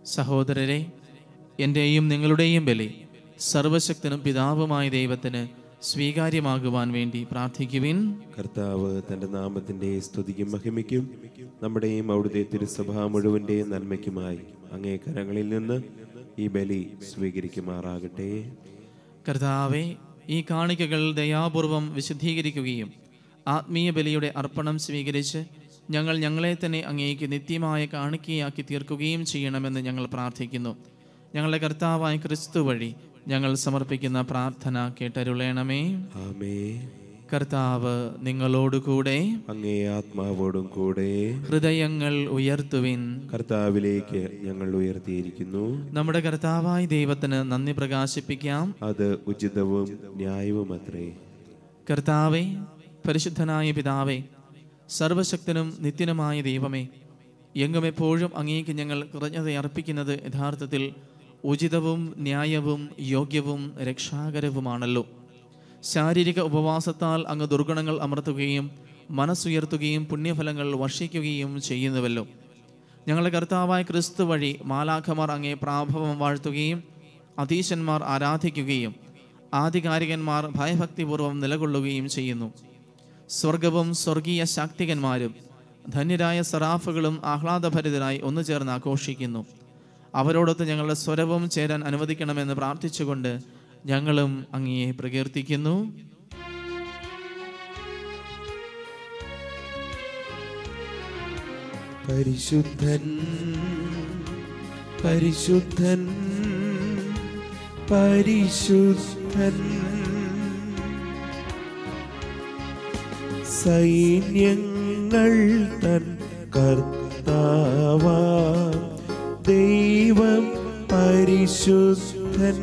സഹോദരരെ എൻ്റെയും നിങ്ങളുടെയും ബലി സർവശക്തനും പിതാവുമായ ദൈവത്തിന് സ്വീകാര്യമാകുവാൻ വേണ്ടി പ്രാർത്ഥിക്കുവിൻ കർത്താവ് തന്റെ നാമത്തിന്റെ സ്തുതിക്കും മഹിമയ്ക്കും നമ്മുടെയും അവിടുത്തെ തിരുസഭ മുഴുവന്റെയും നന്മയ്ക്കുമായി അങ്ങേ കരങ്ങളിൽ നിന്ന് ഈ ബലി സ്വീകരിക്കുമാറാകട്ടെ കർത്താവെ ഈ കാണിക്കകൾ ദയാപൂർവം വിശുദ്ധീകരിക്കുകയും ആത്മീയ ബലിയുടെ അർപ്പണം സ്വീകരിച്ച് ഞങ്ങൾ ഞങ്ങളെ തന്നെ അങ്ങേക്ക് നിത്യമായ കാണിക്കയാക്കി തീർക്കുകയും ചെയ്യണമെന്ന് ഞങ്ങൾ പ്രാർത്ഥിക്കുന്നു ഞങ്ങളുടെ കർത്താവായ ക്രിസ്തു വഴി ഞങ്ങൾ സമർപ്പിക്കുന്ന പ്രാർത്ഥന കേട്ടരുളേണമേ ആമേ കർത്താവ് നിങ്ങളോടുകൂടെ അങ്ങേ ആത്മാവോടും കൂടെ ഹൃദയങ്ങൾ ഉയർത്തുവിൻ കർത്താവിലേക്ക് ഞങ്ങൾ ഉയർത്തിയിരിക്കുന്നു നമ്മുടെ കർത്താവായ ദൈവത്തിന് നന്ദി പ്രകാശിപ്പിക്കാം അത് ഉചിതവും ന്യായവുമത്രേ കർത്താവെ പരിശുദ്ധനായ പിതാവേ സർവശക്തനും നിത്യനുമായ ദൈവമേ എങ്ങും എപ്പോഴും അങ്ങേക്ക് ഞങ്ങൾ കൃതജ്ഞത അർപ്പിക്കുന്നത് യഥാർത്ഥത്തിൽ ഉചിതവും ന്യായവും യോഗ്യവും രക്ഷാകരവുമാണല്ലോ ശാരീരിക ഉപവാസത്താൽ അങ്ങ് ദുർഗുണങ്ങൾ അമർത്തുകയും മനസ്സുയർത്തുകയും പുണ്യഫലങ്ങൾ വർഷിക്കുകയും ചെയ്യുന്നുവല്ലോ ഞങ്ങളുടെ കർത്താവായ ക്രിസ്തു വഴി മാലാഖമാർ അങ്ങേ പ്രാഭവം വാഴ്ത്തുകയും അതീശന്മാർ ആരാധിക്കുകയും ആധികാരികന്മാർ ഭയഭക്തിപൂർവ്വം നിലകൊള്ളുകയും ചെയ്യുന്നു സ്വർഗവും സ്വർഗീയ ശാക്തികന്മാരും ധന്യരായ സറാഫുകളും ആഹ്ലാദഭരിതരായി ഒന്നു ചേർന്ന് ആഘോഷിക്കുന്നു അവരോടൊത്ത് ഞങ്ങളുടെ സ്വരവും ചേരാൻ അനുവദിക്കണമെന്ന് പ്രാർത്ഥിച്ചുകൊണ്ട് ഞങ്ങളും അങ്ങയെ പ്രകീർത്തിക്കുന്നു പരിശുദ്ധൻ പരിശുദ്ധൻ പരിശുദ്ധൻ സൈന്യങ്ങൾ തൻ കർത്താവാ ദൈവം പരിശുദ്ധൻ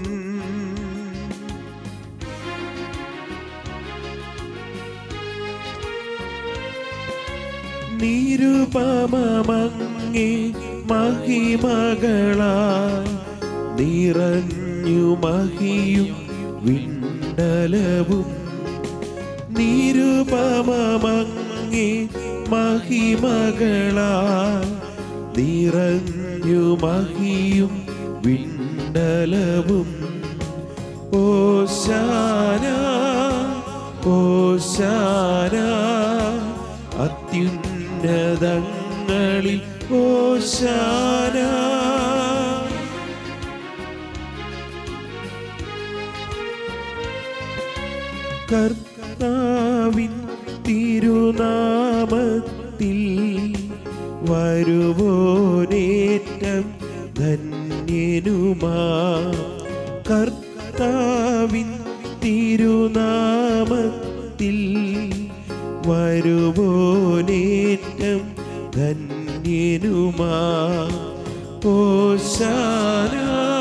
നിരുപമങ്ങി മഹിമകളാൽ നിറഞ്ഞു മഹിയും വിണ്ടലവും നിരുപമങ്ങി മഹിമകളാൽ നിറഞ്ഞു മഹിയും വിണ്ടലവും ഓശാന ഓശാന അത്യുന്നതങ്ങളിൽ ഓശാന കർത്താവിൻ തിരുനാമത്തിൽ വരുവോനേറ്റം ധന്യനുമാ കർത്താവിൻ തിരുനാമത്തിൽ വരുവോനേറ്റം ധന്യനുമാ ഓശാന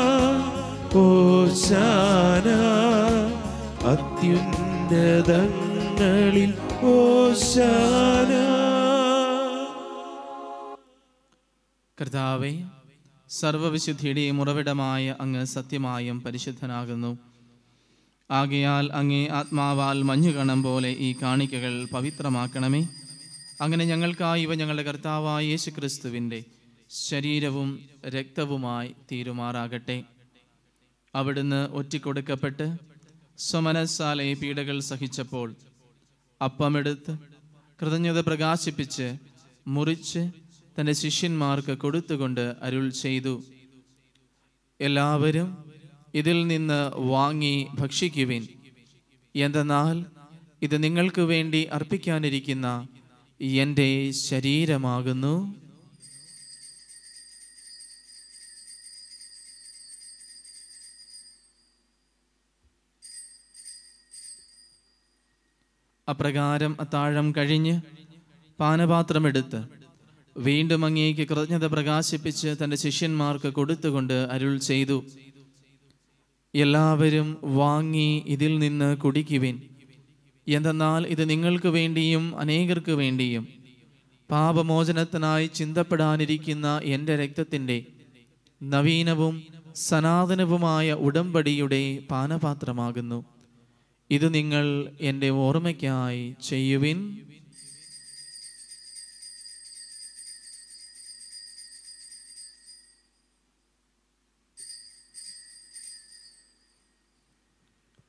ഓശാന അത്യുന്നതങ്ങളിൽ ഓശാന കർത്താവെ സർവവിശുദ്ധിയുടെയും ഉറവിടമായ അങ്ങ് സത്യമായും പരിശുദ്ധനാകുന്നു ആകയാൽ അങ്ങേ ആത്മാവാൽ മഞ്ഞുകണം പോലെ ഈ കാണിക്കകൾ പവിത്രമാക്കണമേ അങ്ങനെ ഞങ്ങൾക്കായി ഇവ ഞങ്ങളുടെ കർത്താവായ യേശു ക്രിസ്തുവിൻ്റെ ശരീരവും രക്തവുമായി തീരുമാറാകട്ടെ അവിടുന്ന് ഒറ്റിക്കൊടുക്കപ്പെട്ട് സ്വമനസാലെ പീഡകൾ സഹിച്ചപ്പോൾ അപ്പമെടുത്ത് കൃതജ്ഞത പ്രകാശിപ്പിച്ച് മുറിച്ച് തൻ്റെ ശിഷ്യന്മാർക്ക് കൊടുത്തുകൊണ്ട് അരുൾ ചെയ്തു എല്ലാവരും ഇതിൽ നിന്ന് വാങ്ങി ഭക്ഷിക്കുവിൻ എന്തെന്നാൽ ഇത് നിങ്ങൾക്ക് വേണ്ടി അർപ്പിക്കാനിരിക്കുന്ന എൻ്റെ ശരീരമാകുന്നു അപ്രകാരം അത്താഴം കഴിഞ്ഞ് പാനപാത്രമെടുത്ത് വീണ്ടും അങ്ങേക്ക് കൃതജ്ഞത പ്രകാശിപ്പിച്ച് തൻ്റെ ശിഷ്യന്മാർക്ക് കൊടുത്തുകൊണ്ട് അരുൾ ചെയ്തു എല്ലാവരും വാങ്ങി ഇതിൽ നിന്ന് കുടിക്കുവിൻ എന്തെന്നാൽ ഇത് നിങ്ങൾക്ക് വേണ്ടിയും അനേകർക്ക് വേണ്ടിയും പാപമോചനത്തിനായി ചിന്തപ്പെടാനിരിക്കുന്ന എൻ്റെ രക്തത്തിൻ്റെ നവീനവും സനാതനവുമായ ഉടമ്പടിയുടെ പാനപാത്രമാകുന്നു ഇത് നിങ്ങൾ എൻ്റെ ഓർമ്മയ്ക്കായി ചെയ്യുവിൻ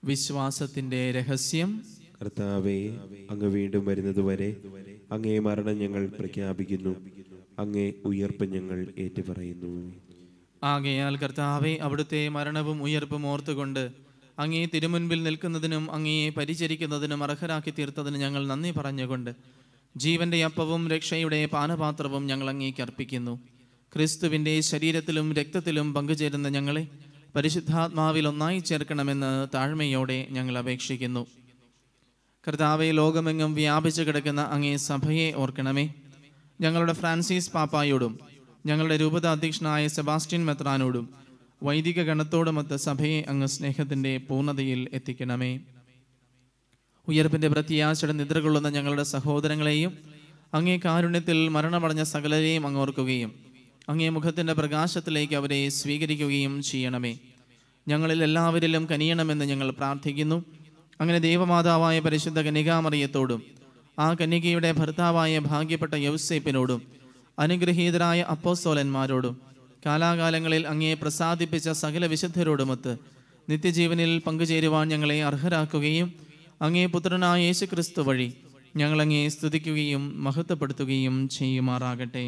വിശ്വാസത്തിൻ്റെ രഹസ്യം കർത്താവെ അങ്ങ് വീണ്ടും വരുന്നതുവരെ അങ്ങേ മരണം ഞങ്ങൾ പ്രഖ്യാപിക്കുന്നു അങ്ങേ ഉയർപ്പ് ഞങ്ങൾ ഏറ്റുപറയുന്നു ആകയാൽ കർത്താവെ അവിടുത്തെ മരണവും ഉയർപ്പും ഓർത്തുകൊണ്ട് അങ്ങേ തിരുമുൻപിൽ നിൽക്കുന്നതിനും അങ്ങയെ പരിചരിക്കുന്നതിനും അർഹരാക്കി തീർത്തതിന് ഞങ്ങൾ നന്ദി പറഞ്ഞുകൊണ്ട് ജീവന്റെ അപ്പവും രക്ഷയുടെ പാനപാത്രവും ഞങ്ങൾ അങ്ങേക്ക് അർപ്പിക്കുന്നു ക്രിസ്തുവിൻ്റെ ശരീരത്തിലും രക്തത്തിലും പങ്കുചേരുന്ന ഞങ്ങളെ പരിശുദ്ധാത്മാവിൽ ഒന്നായി ചേർക്കണമെന്ന് താഴ്മയോടെ ഞങ്ങൾ അപേക്ഷിക്കുന്നു കർത്താവെ ലോകമെങ്ങും വ്യാപിച്ചു കിടക്കുന്ന അങ്ങേ സഭയെ ഓർക്കണമേ ഞങ്ങളുടെ ഫ്രാൻസിസ് പാപ്പായോടും ഞങ്ങളുടെ രൂപത അധ്യക്ഷനായ സെബാസ്റ്റ്യൻ മെത്രാനോടും വൈദിക ഗണത്തോടുമൊത്ത് സഭയെ അങ്ങ് സ്നേഹത്തിൻ്റെ പൂർണ്ണതയിൽ എത്തിക്കണമേ ഉയർപ്പിൻ്റെ പ്രത്യാശയുടെ നിദ്രകൊള്ളുന്ന ഞങ്ങളുടെ സഹോദരങ്ങളെയും അങ്ങേ കാരുണ്യത്തിൽ മരണമടഞ്ഞ സകലരെയും അങ്ങ് ഓർക്കുകയും അങ്ങേ മുഖത്തിൻ്റെ പ്രകാശത്തിലേക്ക് അവരെ സ്വീകരിക്കുകയും ചെയ്യണമേ ഞങ്ങളിൽ എല്ലാവരിലും കനിയണമെന്ന് ഞങ്ങൾ പ്രാർത്ഥിക്കുന്നു അങ്ങനെ ദൈവമാതാവായ പരിശുദ്ധ കനികാമറിയത്തോടും ആ കന്യകയുടെ ഭർത്താവായ ഭാഗ്യപ്പെട്ട യൗസേപ്പിനോടും അനുഗ്രഹീതരായ അപ്പോസ്തോലന്മാരോടും കാലാകാലങ്ങളിൽ അങ്ങേ പ്രസാദിപ്പിച്ച സകല വിശുദ്ധരോടുമൊത്ത് നിത്യജീവനിൽ പങ്കുചേരുവാൻ ഞങ്ങളെ അർഹരാക്കുകയും അങ്ങേ പുത്രനായ യേശു ക്രിസ്തു വഴി ഞങ്ങളങ്ങേ സ്തുതിക്കുകയും മഹത്വപ്പെടുത്തുകയും ചെയ്യുമാറാകട്ടെ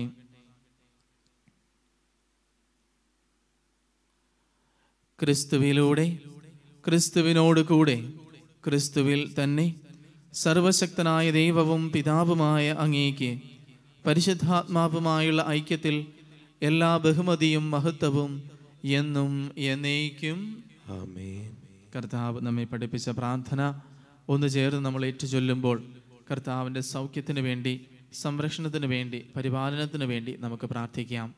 ക്രിസ്തുവിലൂടെ ക്രിസ്തുവിനോട് കൂടെ ക്രിസ്തുവിൽ തന്നെ സർവശക്തനായ ദൈവവും പിതാവുമായ അങ്ങേക്ക് പരിശുദ്ധാത്മാവുമായുള്ള ഐക്യത്തിൽ എല്ലാ ബഹുമതിയും മഹത്വവും എന്നും എന്നേക്കും ആമേൻ കർത്താവ് നമ്മെ പഠിപ്പിച്ച പ്രാർത്ഥന ഒന്ന് ചേർന്ന് നമ്മൾ ഏറ്റുചൊല്ലുമ്പോൾ കർത്താവിൻ്റെ സൗഖ്യത്തിന് വേണ്ടി സംരക്ഷണത്തിന് വേണ്ടി പരിപാലനത്തിന് വേണ്ടി നമുക്ക് പ്രാർത്ഥിക്കാം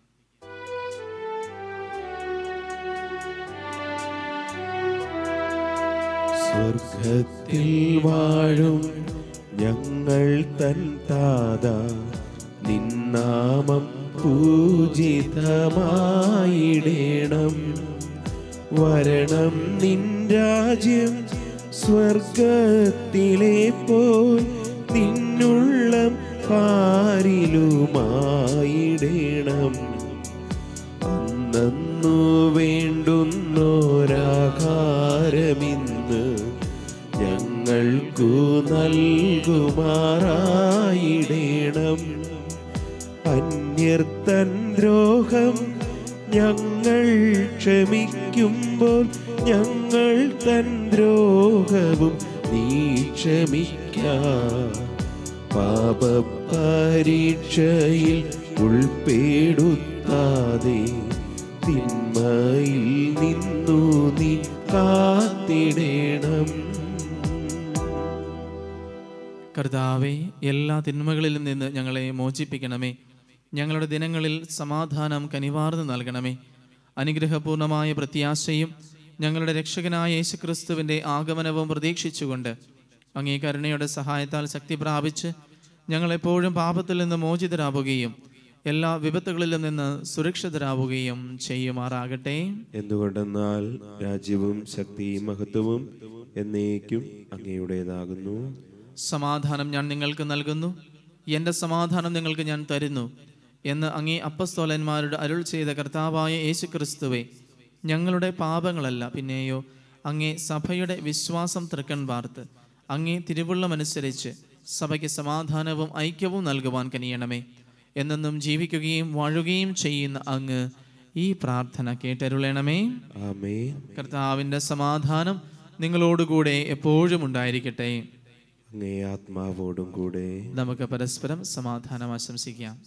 സ്വർഗത്തിൽ വാഴും ഞങ്ങൾ തൻ താത നിന്നാമം പൂജിതമായിടേണം വരണം നിൻ രാജ്യം സ്വർഗത്തിലെ പോൽ നിന്നുള്ളം പാരിലുമായിടേണം അന്നു വേണ്ടുന്നോരാഹാരമിന്ന് ഞങ്ങൾക്കു നൽകുമാറായിടേണം അന്യർത്തൻ ദ്രോഹം ഞങ്ങൾ ക്ഷമിക്കുമ്പോൾ ഞങ്ങൾ തൻ ദ്രോഹവും നീ ക്ഷമിക്കാം പാപപരീക്ഷയിൽ ഉൾപ്പെടുത്താതെ തിന്മയിൽ നിന്നു നീ കാത്തിടേണം കർത്താവെ എല്ലാ തിന്മകളിലും നിന്ന് ഞങ്ങളെ മോചിപ്പിക്കണമേ ഞങ്ങളുടെ ദിനങ്ങളിൽ സമാധാനം കനിവാർന്ന് നൽകണമേ അനുഗ്രഹപൂർണമായ പ്രത്യാശയും ഞങ്ങളുടെ രക്ഷകനായ യേശുക്രിസ്തുവിൻ്റെ ആഗമനവും പ്രതീക്ഷിച്ചുകൊണ്ട് അങ്ങേ കരുണയുടെ സഹായത്താൽ ശക്തി പ്രാപിച്ച് ഞങ്ങളെപ്പോഴും പാപത്തിൽ നിന്ന് മോചിതരാവുകയും എല്ലാ വിപത്തുകളിലും നിന്ന് സുരക്ഷിതരാവുകയും ചെയ്യുമാറാകട്ടെ എന്തുകൊണ്ടെന്നാൽ രാജ്യവും ശക്തിയും മഹത്വവും എന്നേക്കും അങ്ങയുടേതാകുന്നു സമാധാനം ഞാൻ നിങ്ങൾക്ക് നൽകുന്നു എൻ്റെ സമാധാനം നിങ്ങൾക്ക് ഞാൻ തരുന്നു എന്ന് അങ്ങേ അപ്പസ്തോലന്മാരുടെ അരുൾ ചെയ്ത കർത്താവായ യേശു ക്രിസ്തുവെ ഞങ്ങളുടെ പാപങ്ങളല്ല പിന്നെയോ അങ്ങേ സഭയുടെ വിശ്വാസം തൃക്കൺ വാർത്ത് അങ്ങേ തിരുവുള്ളമനുസരിച്ച് സഭയ്ക്ക് സമാധാനവും ഐക്യവും നൽകുവാൻ കനിയണമേ എന്നെന്നും ജീവിക്കുകയും വാഴുകയും ചെയ്യുന്ന അങ്ങ് ഈ പ്രാർത്ഥന കേട്ടരുളണമേ ആമേൻ കർത്താവിൻ്റെ സമാധാനം നിങ്ങളോടുകൂടെ എപ്പോഴും ഉണ്ടായിരിക്കട്ടെ അങ്ങേ ആത്മാവോടും കൂടെ നമുക്ക് പരസ്പരം സമാധാനം ആശംസിക്കാം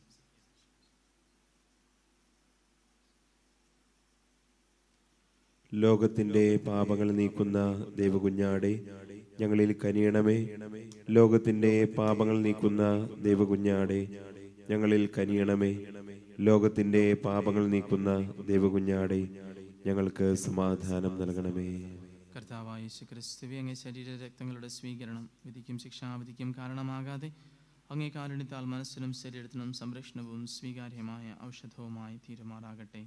ലോകത്തിന്റെ പാപങ്ങൾ നീക്കുന്ന ദൈവകുഞ്ഞാടെ ഞങ്ങളിൽ കനിയണമേ ലോകത്തിന്റെ പാപങ്ങൾ നീക്കുന്ന ദൈവകുഞ്ഞാടെ ഞങ്ങളിൽ കനിയണമേ ലോകത്തിന്റെ പാപങ്ങൾ നീക്കുന്ന ദൈവകുഞ്ഞാടെ ഞങ്ങൾക്ക് സമാധാനം നൽകണമേ കർത്താവായ യേശു ക്രിസ്തുവെ അങ്ങേ ശരീര രക്തങ്ങളുടെ സ്വീകരണം വിധിക്കും ശിക്ഷാവിധിക്കും കാരണമാകാതെ അങ്ങേ കാരുണ്യത്താൽ മനസ്സിനും ശരീരത്തിനും സംരക്ഷണവും സ്വീകാര്യമായ ഔഷധവുമായി തീരുമാറാകട്ടെ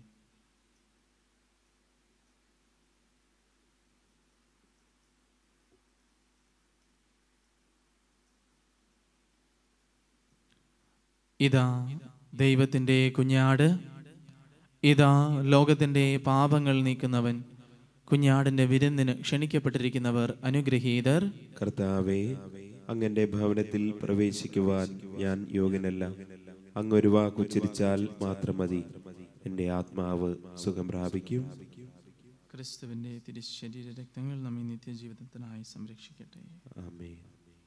ഇതാ ദൈവത്തിൻ്റെ കുഞ്ഞാട് ഇതാ ലോകത്തിൻ്റെ പാപങ്ങൾ നീക്കുന്നവൻ കുഞ്ഞാടിൻ്റെ വിരുന്നിന് ക്ഷണിക്കപ്പെട്ടിരിക്കുന്നവർ അനുഗ്രഹീതർ കർത്താവെ അങ്ങന്റെ ഭവനത്തിൽ പ്രവേശിക്കുവാൻ ഞാൻ യോഗ്യനല്ല അങ്ങൊരു വാക്കുച്ചരിച്ചാൽ മാത്രം മതി എൻ്റെ ആത്മാവ് സുഖം പ്രാപിക്കും ക്രിസ്തുവിൻ്റെ തിരുശരീര രക്തങ്ങൾ നമ്മെ നിത്യജീവിതത്തിനായി സംരക്ഷിക്കട്ടെ ആമേൻ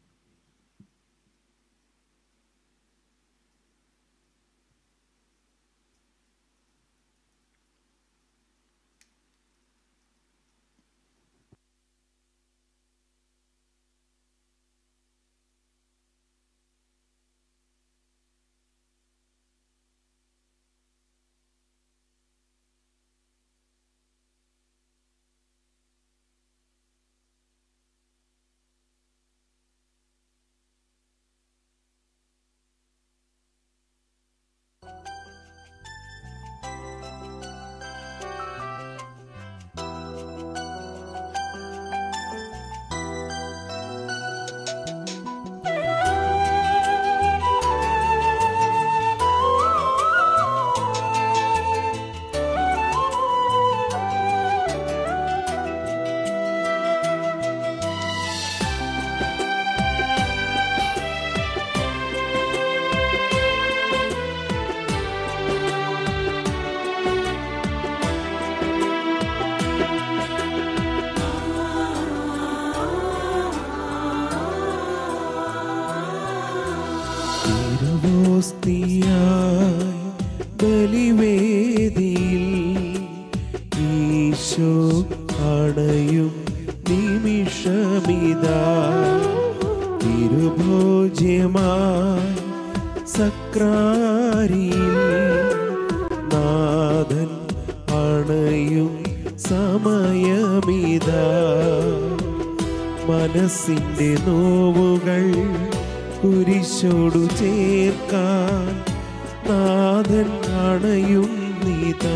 തിരുവോസ്തിയായി ബലിവേദിയിൽ ഈശോ അണയും നിമിഷമിതാ തിരുഭോജ്യമായി സക്രാരിയിൽ നാഥൻ അണയും സമയമിതാ മനസ്സിന്റെ നോവുകൾ കുരിശോടു ചേർക്കാൻ നാഥൻ അണയും നീതാ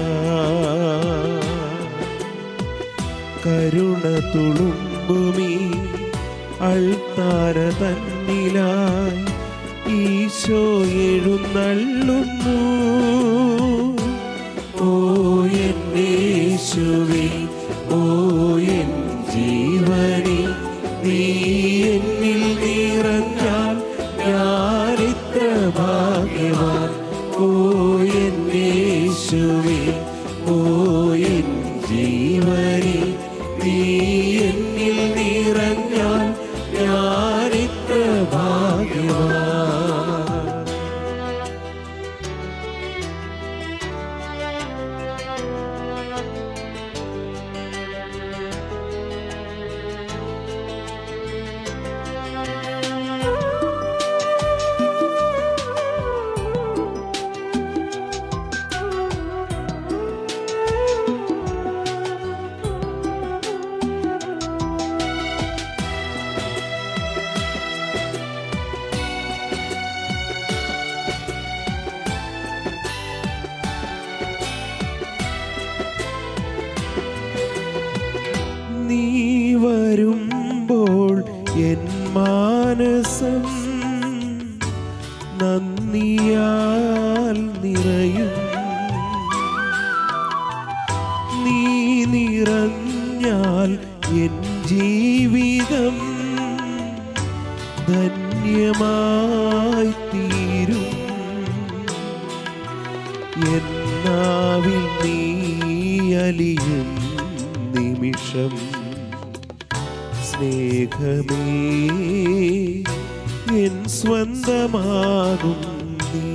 കരുണ തുളുമ്പുമീ അൾത്താര തന്നിലായി ഈശോ എഴുന്നള്ളുന്നു ഓ എന്നേശുവേ ഓ എൻ ജീവനെ നീ എന്നിൽ നിറഞ്ഞാൽ ഞാനിത്ര ഭാഗ്യവാൻ ഓ എന്നേശുവേ ഓ എൻ ജീവനെ നീ എന്നിൽ നിറഞ്ഞാൽ ഞാനിത്ര ഭാഗ്യവാൻ നീ വരുമ്പോൾ എൻ മാനസം നന്ദിയാൽ നിറയും നീ നിറഞ്ഞാൽ എൻ ജീവിതം ധന്യമായി തീരും എന്നാവിൽ നീ അലിയും നിമിഷം സ്നേഹമേ എൻ സ്വന്തമാകും നീ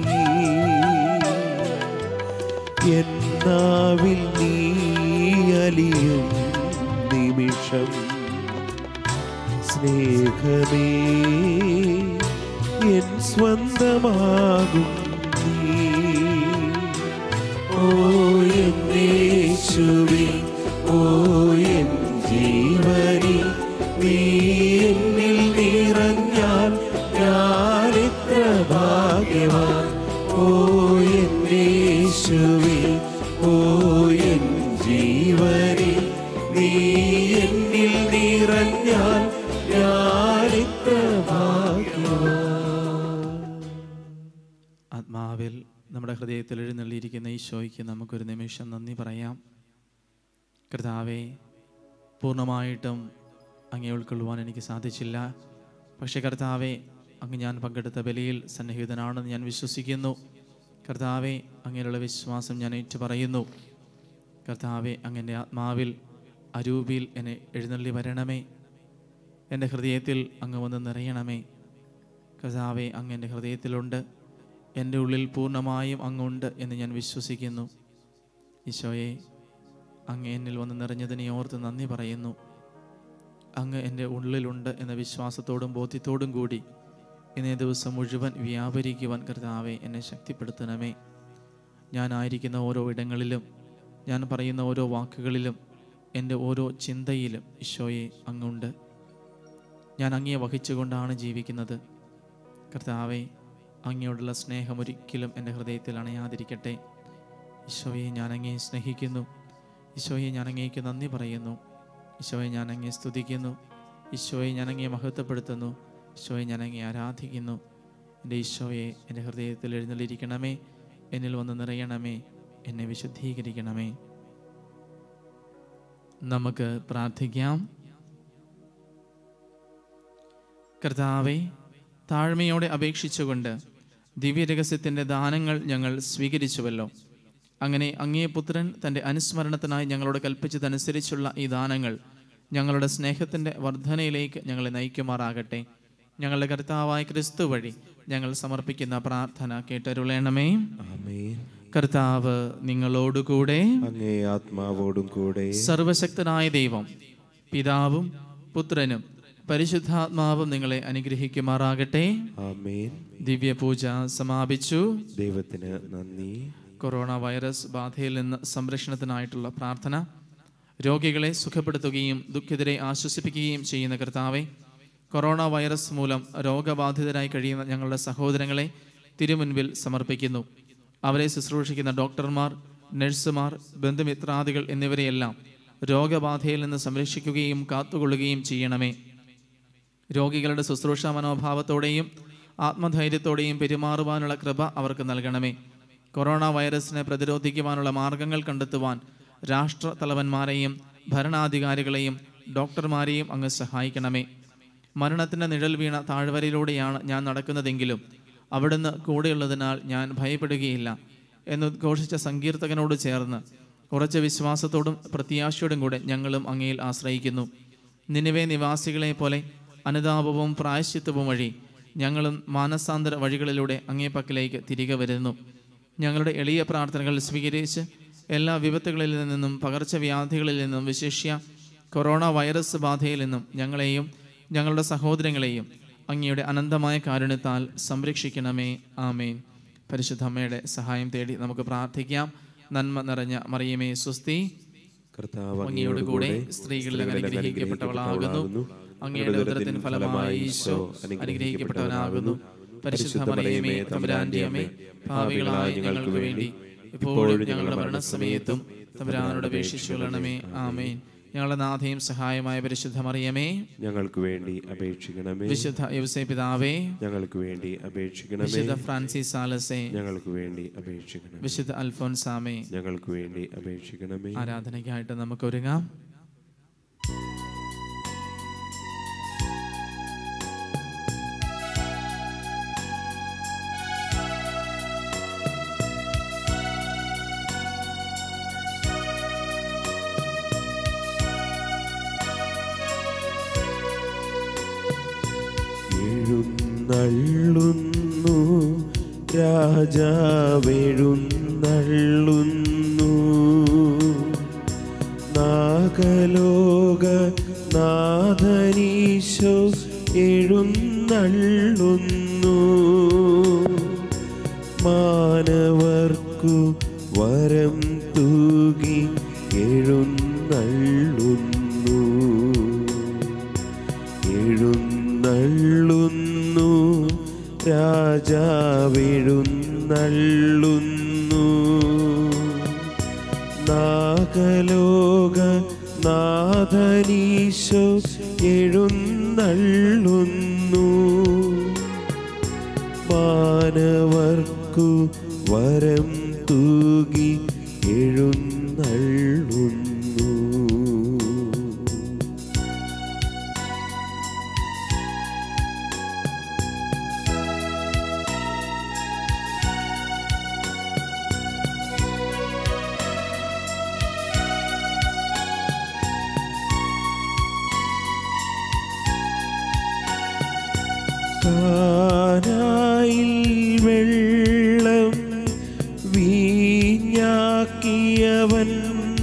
എന്നാവിൽ നീ അലിയും നിമിഷം സ്നേഹമേ എൻ സ്വന്തമാകും നീ ഓ എന്നേശുവേ ഓ എൻ ജീവനി നീ എന്നിൽ നിറഞ്ഞാൽ ഞാനിത്ര ഭാഗ്യവാൻ ഓ എന്നേശുവേ ഓ എൻ ജീവനി നീ എന്നിൽ നിറഞ്ഞാൽ ഞാനിത്ര ഭാഗ്യവാൻ ആത്മാവിൽ നമ്മുടെ ഹൃദയത്തിൽ എഴുന്നള്ളിയിരിക്കുന്ന ഈശോയ്ക്ക് നമുക്കൊരു നിമിഷം നന്ദി പറയാം കർത്താവെ പൂർണ്ണമായിട്ടും അങ്ങേ ഉൾക്കൊള്ളുവാൻ എനിക്ക് സാധിച്ചില്ല പക്ഷേ കർത്താവെ അങ്ങ് ഞാൻ പങ്കെടുത്ത ബലിയിൽ സന്നിഹിതനാണെന്ന് ഞാൻ വിശ്വസിക്കുന്നു കർത്താവെ അങ്ങനെയുള്ള വിശ്വാസം ഞാൻ ഏറ്റുപറയുന്നു കർത്താവെ അങ്ങൻ്റെ ആത്മാവിൽ അരൂപിയിൽ എന്നെ എഴുന്നള്ളി വരണമേ എൻ്റെ ഹൃദയത്തിൽ അങ്ങ് വന്ന് നിറയണമേ കർത്താവെ അങ്ങ് എൻ്റെ ഹൃദയത്തിലുണ്ട് എൻ്റെ ഉള്ളിൽ പൂർണ്ണമായും അങ്ങുണ്ട് എന്ന് ഞാൻ വിശ്വസിക്കുന്നു ഈശോയെ അങ്ങ് എന്നിൽ വന്ന് നിറഞ്ഞതിനെ ഓർത്ത് നന്ദി പറയുന്നു അങ്ങ് എൻ്റെ ഉള്ളിലുണ്ട് എന്ന വിശ്വാസത്തോടും ബോധ്യത്തോടും കൂടി ഇന്നേ ദിവസം മുഴുവൻ വ്യാപരിക്കുവാൻ കർത്താവെ എന്നെ ശക്തിപ്പെടുത്തണമേ ഞാനായിരിക്കുന്ന ഓരോ ഇടങ്ങളിലും ഞാൻ പറയുന്ന ഓരോ വാക്കുകളിലും എൻ്റെ ഓരോ ചിന്തയിലും ഈശോയെ അങ്ങുണ്ട് ഞാൻ അങ്ങയെ വഹിച്ചുകൊണ്ടാണ് ജീവിക്കുന്നത് കർത്താവെ അങ്ങയോടുള്ള സ്നേഹം ഒരിക്കലും എൻ്റെ ഹൃദയത്തിൽ അണയാതിരിക്കട്ടെ ഈശോയെ ഞാൻ അങ്ങയെ സ്നേഹിക്കുന്നു ഈശോയെ ഞാൻ അങ്ങേക്ക് നന്ദി പറയുന്നു ഈശോയെ ഞാൻ അങ്ങയെ സ്തുതിക്കുന്നു ഈശോയെ ഞാൻ അങ്ങയെ മഹത്വപ്പെടുത്തുന്നു ഈശോയെ ഞാൻ അങ്ങയെ ആരാധിക്കുന്നു എൻ്റെ ഈശോയെ എൻ്റെ ഹൃദയത്തിൽ എഴുന്നള്ളിരിക്കണമേ എന്നിൽ വന്ന് നിറയണമേ എന്നെ വിശുദ്ധീകരിക്കണമേ നമുക്ക് പ്രാർത്ഥിക്കാം കർത്താവെ താഴ്മയോടെ അപേക്ഷിച്ചുകൊണ്ട് ദിവ്യരഹസ്യത്തിൻ്റെ ദാനങ്ങൾ ഞങ്ങൾ സ്വീകരിച്ചുവല്ലോ അങ്ങനെ അങ്ങേ പുത്രൻ തൻ്റെ അനുസ്മരണത്തിനായി ഞങ്ങളോട് കൽപ്പിച്ചതനുസരിച്ചുള്ള ഈ ദാനങ്ങൾ ഞങ്ങളുടെ സ്നേഹത്തിൻ്റെ വർധനയിലേക്ക് ഞങ്ങളെ നയിക്കുമാറാകട്ടെ ഞങ്ങളുടെ കർത്താവായ ക്രിസ്തു വഴി ഞങ്ങൾ സമർപ്പിക്കുന്ന പ്രാർത്ഥന കേട്ടരുളേണമേ ആമേൻ കർത്താവ് നിങ്ങളോടുകൂടെ അങ്ങേ ആത്മാവോടും കൂടെ സർവശക്തനായ ദൈവം പിതാവും പുത്രനും പരിശുദ്ധാത്മാവും നിങ്ങളെ അനുഗ്രഹിക്കുമാറാകട്ടെ ആമേൻ ദിവ്യപൂജ സമാപിച്ചു ദൈവത്തിന് നന്ദി കൊറോണ വൈറസ് ബാധയിൽ നിന്ന് സംരക്ഷണത്തിനായിട്ടുള്ള പ്രാർത്ഥന രോഗികളെ സുഖപ്പെടുത്തുകയും ദുഃഖിതരെ ആശ്വസിപ്പിക്കുകയും ചെയ്യുന്ന കർത്താവെ കൊറോണ വൈറസ് മൂലം രോഗബാധിതരായി കഴിയുന്ന ഞങ്ങളുടെ സഹോദരങ്ങളെ തിരുമുൻപിൽ സമർപ്പിക്കുന്നു അവരെ ശുശ്രൂഷിക്കുന്ന ഡോക്ടർമാർ നഴ്സുമാർ ബന്ധുമിത്രാദികൾ എന്നിവരെയെല്ലാം രോഗബാധയിൽ നിന്ന് സംരക്ഷിക്കുകയും കാത്തുകൊള്ളുകയും ചെയ്യണമേ രോഗികളുടെ ശുശ്രൂഷ മനോഭാവത്തോടെയും ആത്മധൈര്യത്തോടെയും പെരുമാറുവാനുള്ള കൃപ അവർക്ക് നൽകണമേ കൊറോണ വൈറസിനെ പ്രതിരോധിക്കുവാനുള്ള മാർഗങ്ങൾ കണ്ടെത്തുവാൻ രാഷ്ട്ര തലവന്മാരെയും ഭരണാധികാരികളെയും ഡോക്ടർമാരെയും അങ്ങ് സഹായിക്കണമേ മരണത്തിൻ്റെ നിഴൽ വീണ താഴ്വരയിലൂടെയാണ് ഞാൻ നടക്കുന്നതെങ്കിലും അവിടുന്ന് കൂടെയുള്ളതിനാൽ ഞാൻ ഭയപ്പെടുകയില്ല എന്നുദ്ഘോഷിച്ച സങ്കീർത്തകനോട് ചേർന്ന് ഉറച്ച വിശ്വാസത്തോടും പ്രത്യാശയോടും കൂടെ ഞങ്ങളും അങ്ങയിൽ ആശ്രയിക്കുന്നു നിനിവേ നിവാസികളെ പോലെ അനുതാപവും പ്രായശ്ചിത്വവും വഴി ഞങ്ങളും മാനസാന്തര വഴികളിലൂടെ അങ്ങേ പക്കലേക്ക് തിരികെ വരുന്നു ഞങ്ങളുടെ എളിയ പ്രാർത്ഥനകൾ സ്വീകരിച്ച് എല്ലാ വിപത്തുകളിൽ നിന്നും പകർച്ചവ്യാധികളിൽ നിന്നും വിശേഷ്യ കൊറോണ വൈറസ് ബാധയിൽ നിന്നും ഞങ്ങളെയും ഞങ്ങളുടെ സഹോദരങ്ങളെയും അങ്ങയുടെ അനന്തമായ കാരുണ്യത്താൽ സംരക്ഷിക്കണമേ ആമേൻ പരിശുദ്ധ അമ്മയുടെ സഹായം തേടി നമുക്ക് പ്രാർത്ഥിക്കാം നന്മ നിറഞ്ഞ മറിയമേ സ്വസ്തി കർത്താവ് അങ്ങയോട് കൂടെ സ്ത്രീകളിൽ അങ്ങ് അനുഗ്രഹിക്കപ്പെട്ടവളാകുന്നു അങ്ങയുടെ ഉദരത്തിന് ഫലമായി ഈശോ അനുഗ്രഹിക്കപ്പെട്ടവനാകുന്നു പരിശുദ്ധ മറിയമേ തമ്പുരാന്റെ അമ്മേ ഭാവികളായ ഞങ്ങൾക്ക് വേണ്ടി ഇപ്പോഴും ഞങ്ങളുടെ മരണസമയത്തും തമ്പുരാനോട് അപേക്ഷിച്ചുകൊള്ളണമേ ആമേൻ ഞങ്ങളുടെ നാഥയും സഹായമായ പരിശുദ്ധ മറിയമേ ഞങ്ങൾക്ക് വേണ്ടി അപേക്ഷിക്കണമേ വിശുദ്ധ യവസേ പിതാവേ ഞങ്ങൾക്ക് വേണ്ടി അപേക്ഷിക്കണമേ വിശുദ്ധ ഫ്രാൻസിസ് സാലസേ ഞങ്ങൾക്ക് വേണ്ടി അപേക്ഷിക്കണമേ വിശുദ്ധ അൽഫോൻസാമേ ഞങ്ങൾക്ക് വേണ്ടി അപേക്ഷിക്കണമേ ആരാധനയ്ക്കായിട്ട് നമുക്ക് ഒരുങ്ങാം എഴുന്നള്ളുന്നു രാജാവെഴുന്നള്ളുന്നു നാഗലോക നാഥനീശോ എഴുന്നള്ളുന്നു മാനവർക്കു വരം തൂകി എഴുന്നള്ളുന്നു എഴുന്നള്ളുന്നു രാജാവെഴുന്നള്ളുന്നു നാഗലോക നാഥനീശോ എഴുന്നള്ളുന്നു മാനവർക്കു വരം തൂകി എഴുന്നള്ളുന്നു കാനായിൽ വെള്ളം വീഞ്ഞാക്കിയവൻ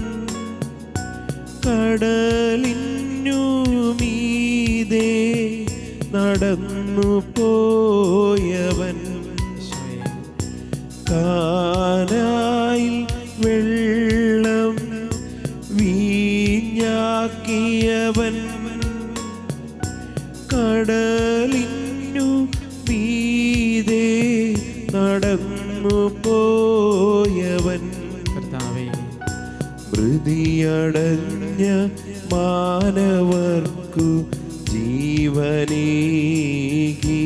കടലിനു മീതെ നടന്നു പോയവൻ കാനായിൽ വെള്ളം വീഞ്ഞാക്കിയവൻ കടലിനു മീതെ നടന്നു പോയവൻ കർത്താവേ മൃതിയടഞ്ഞ മാനവർക്കു ജീവനേകി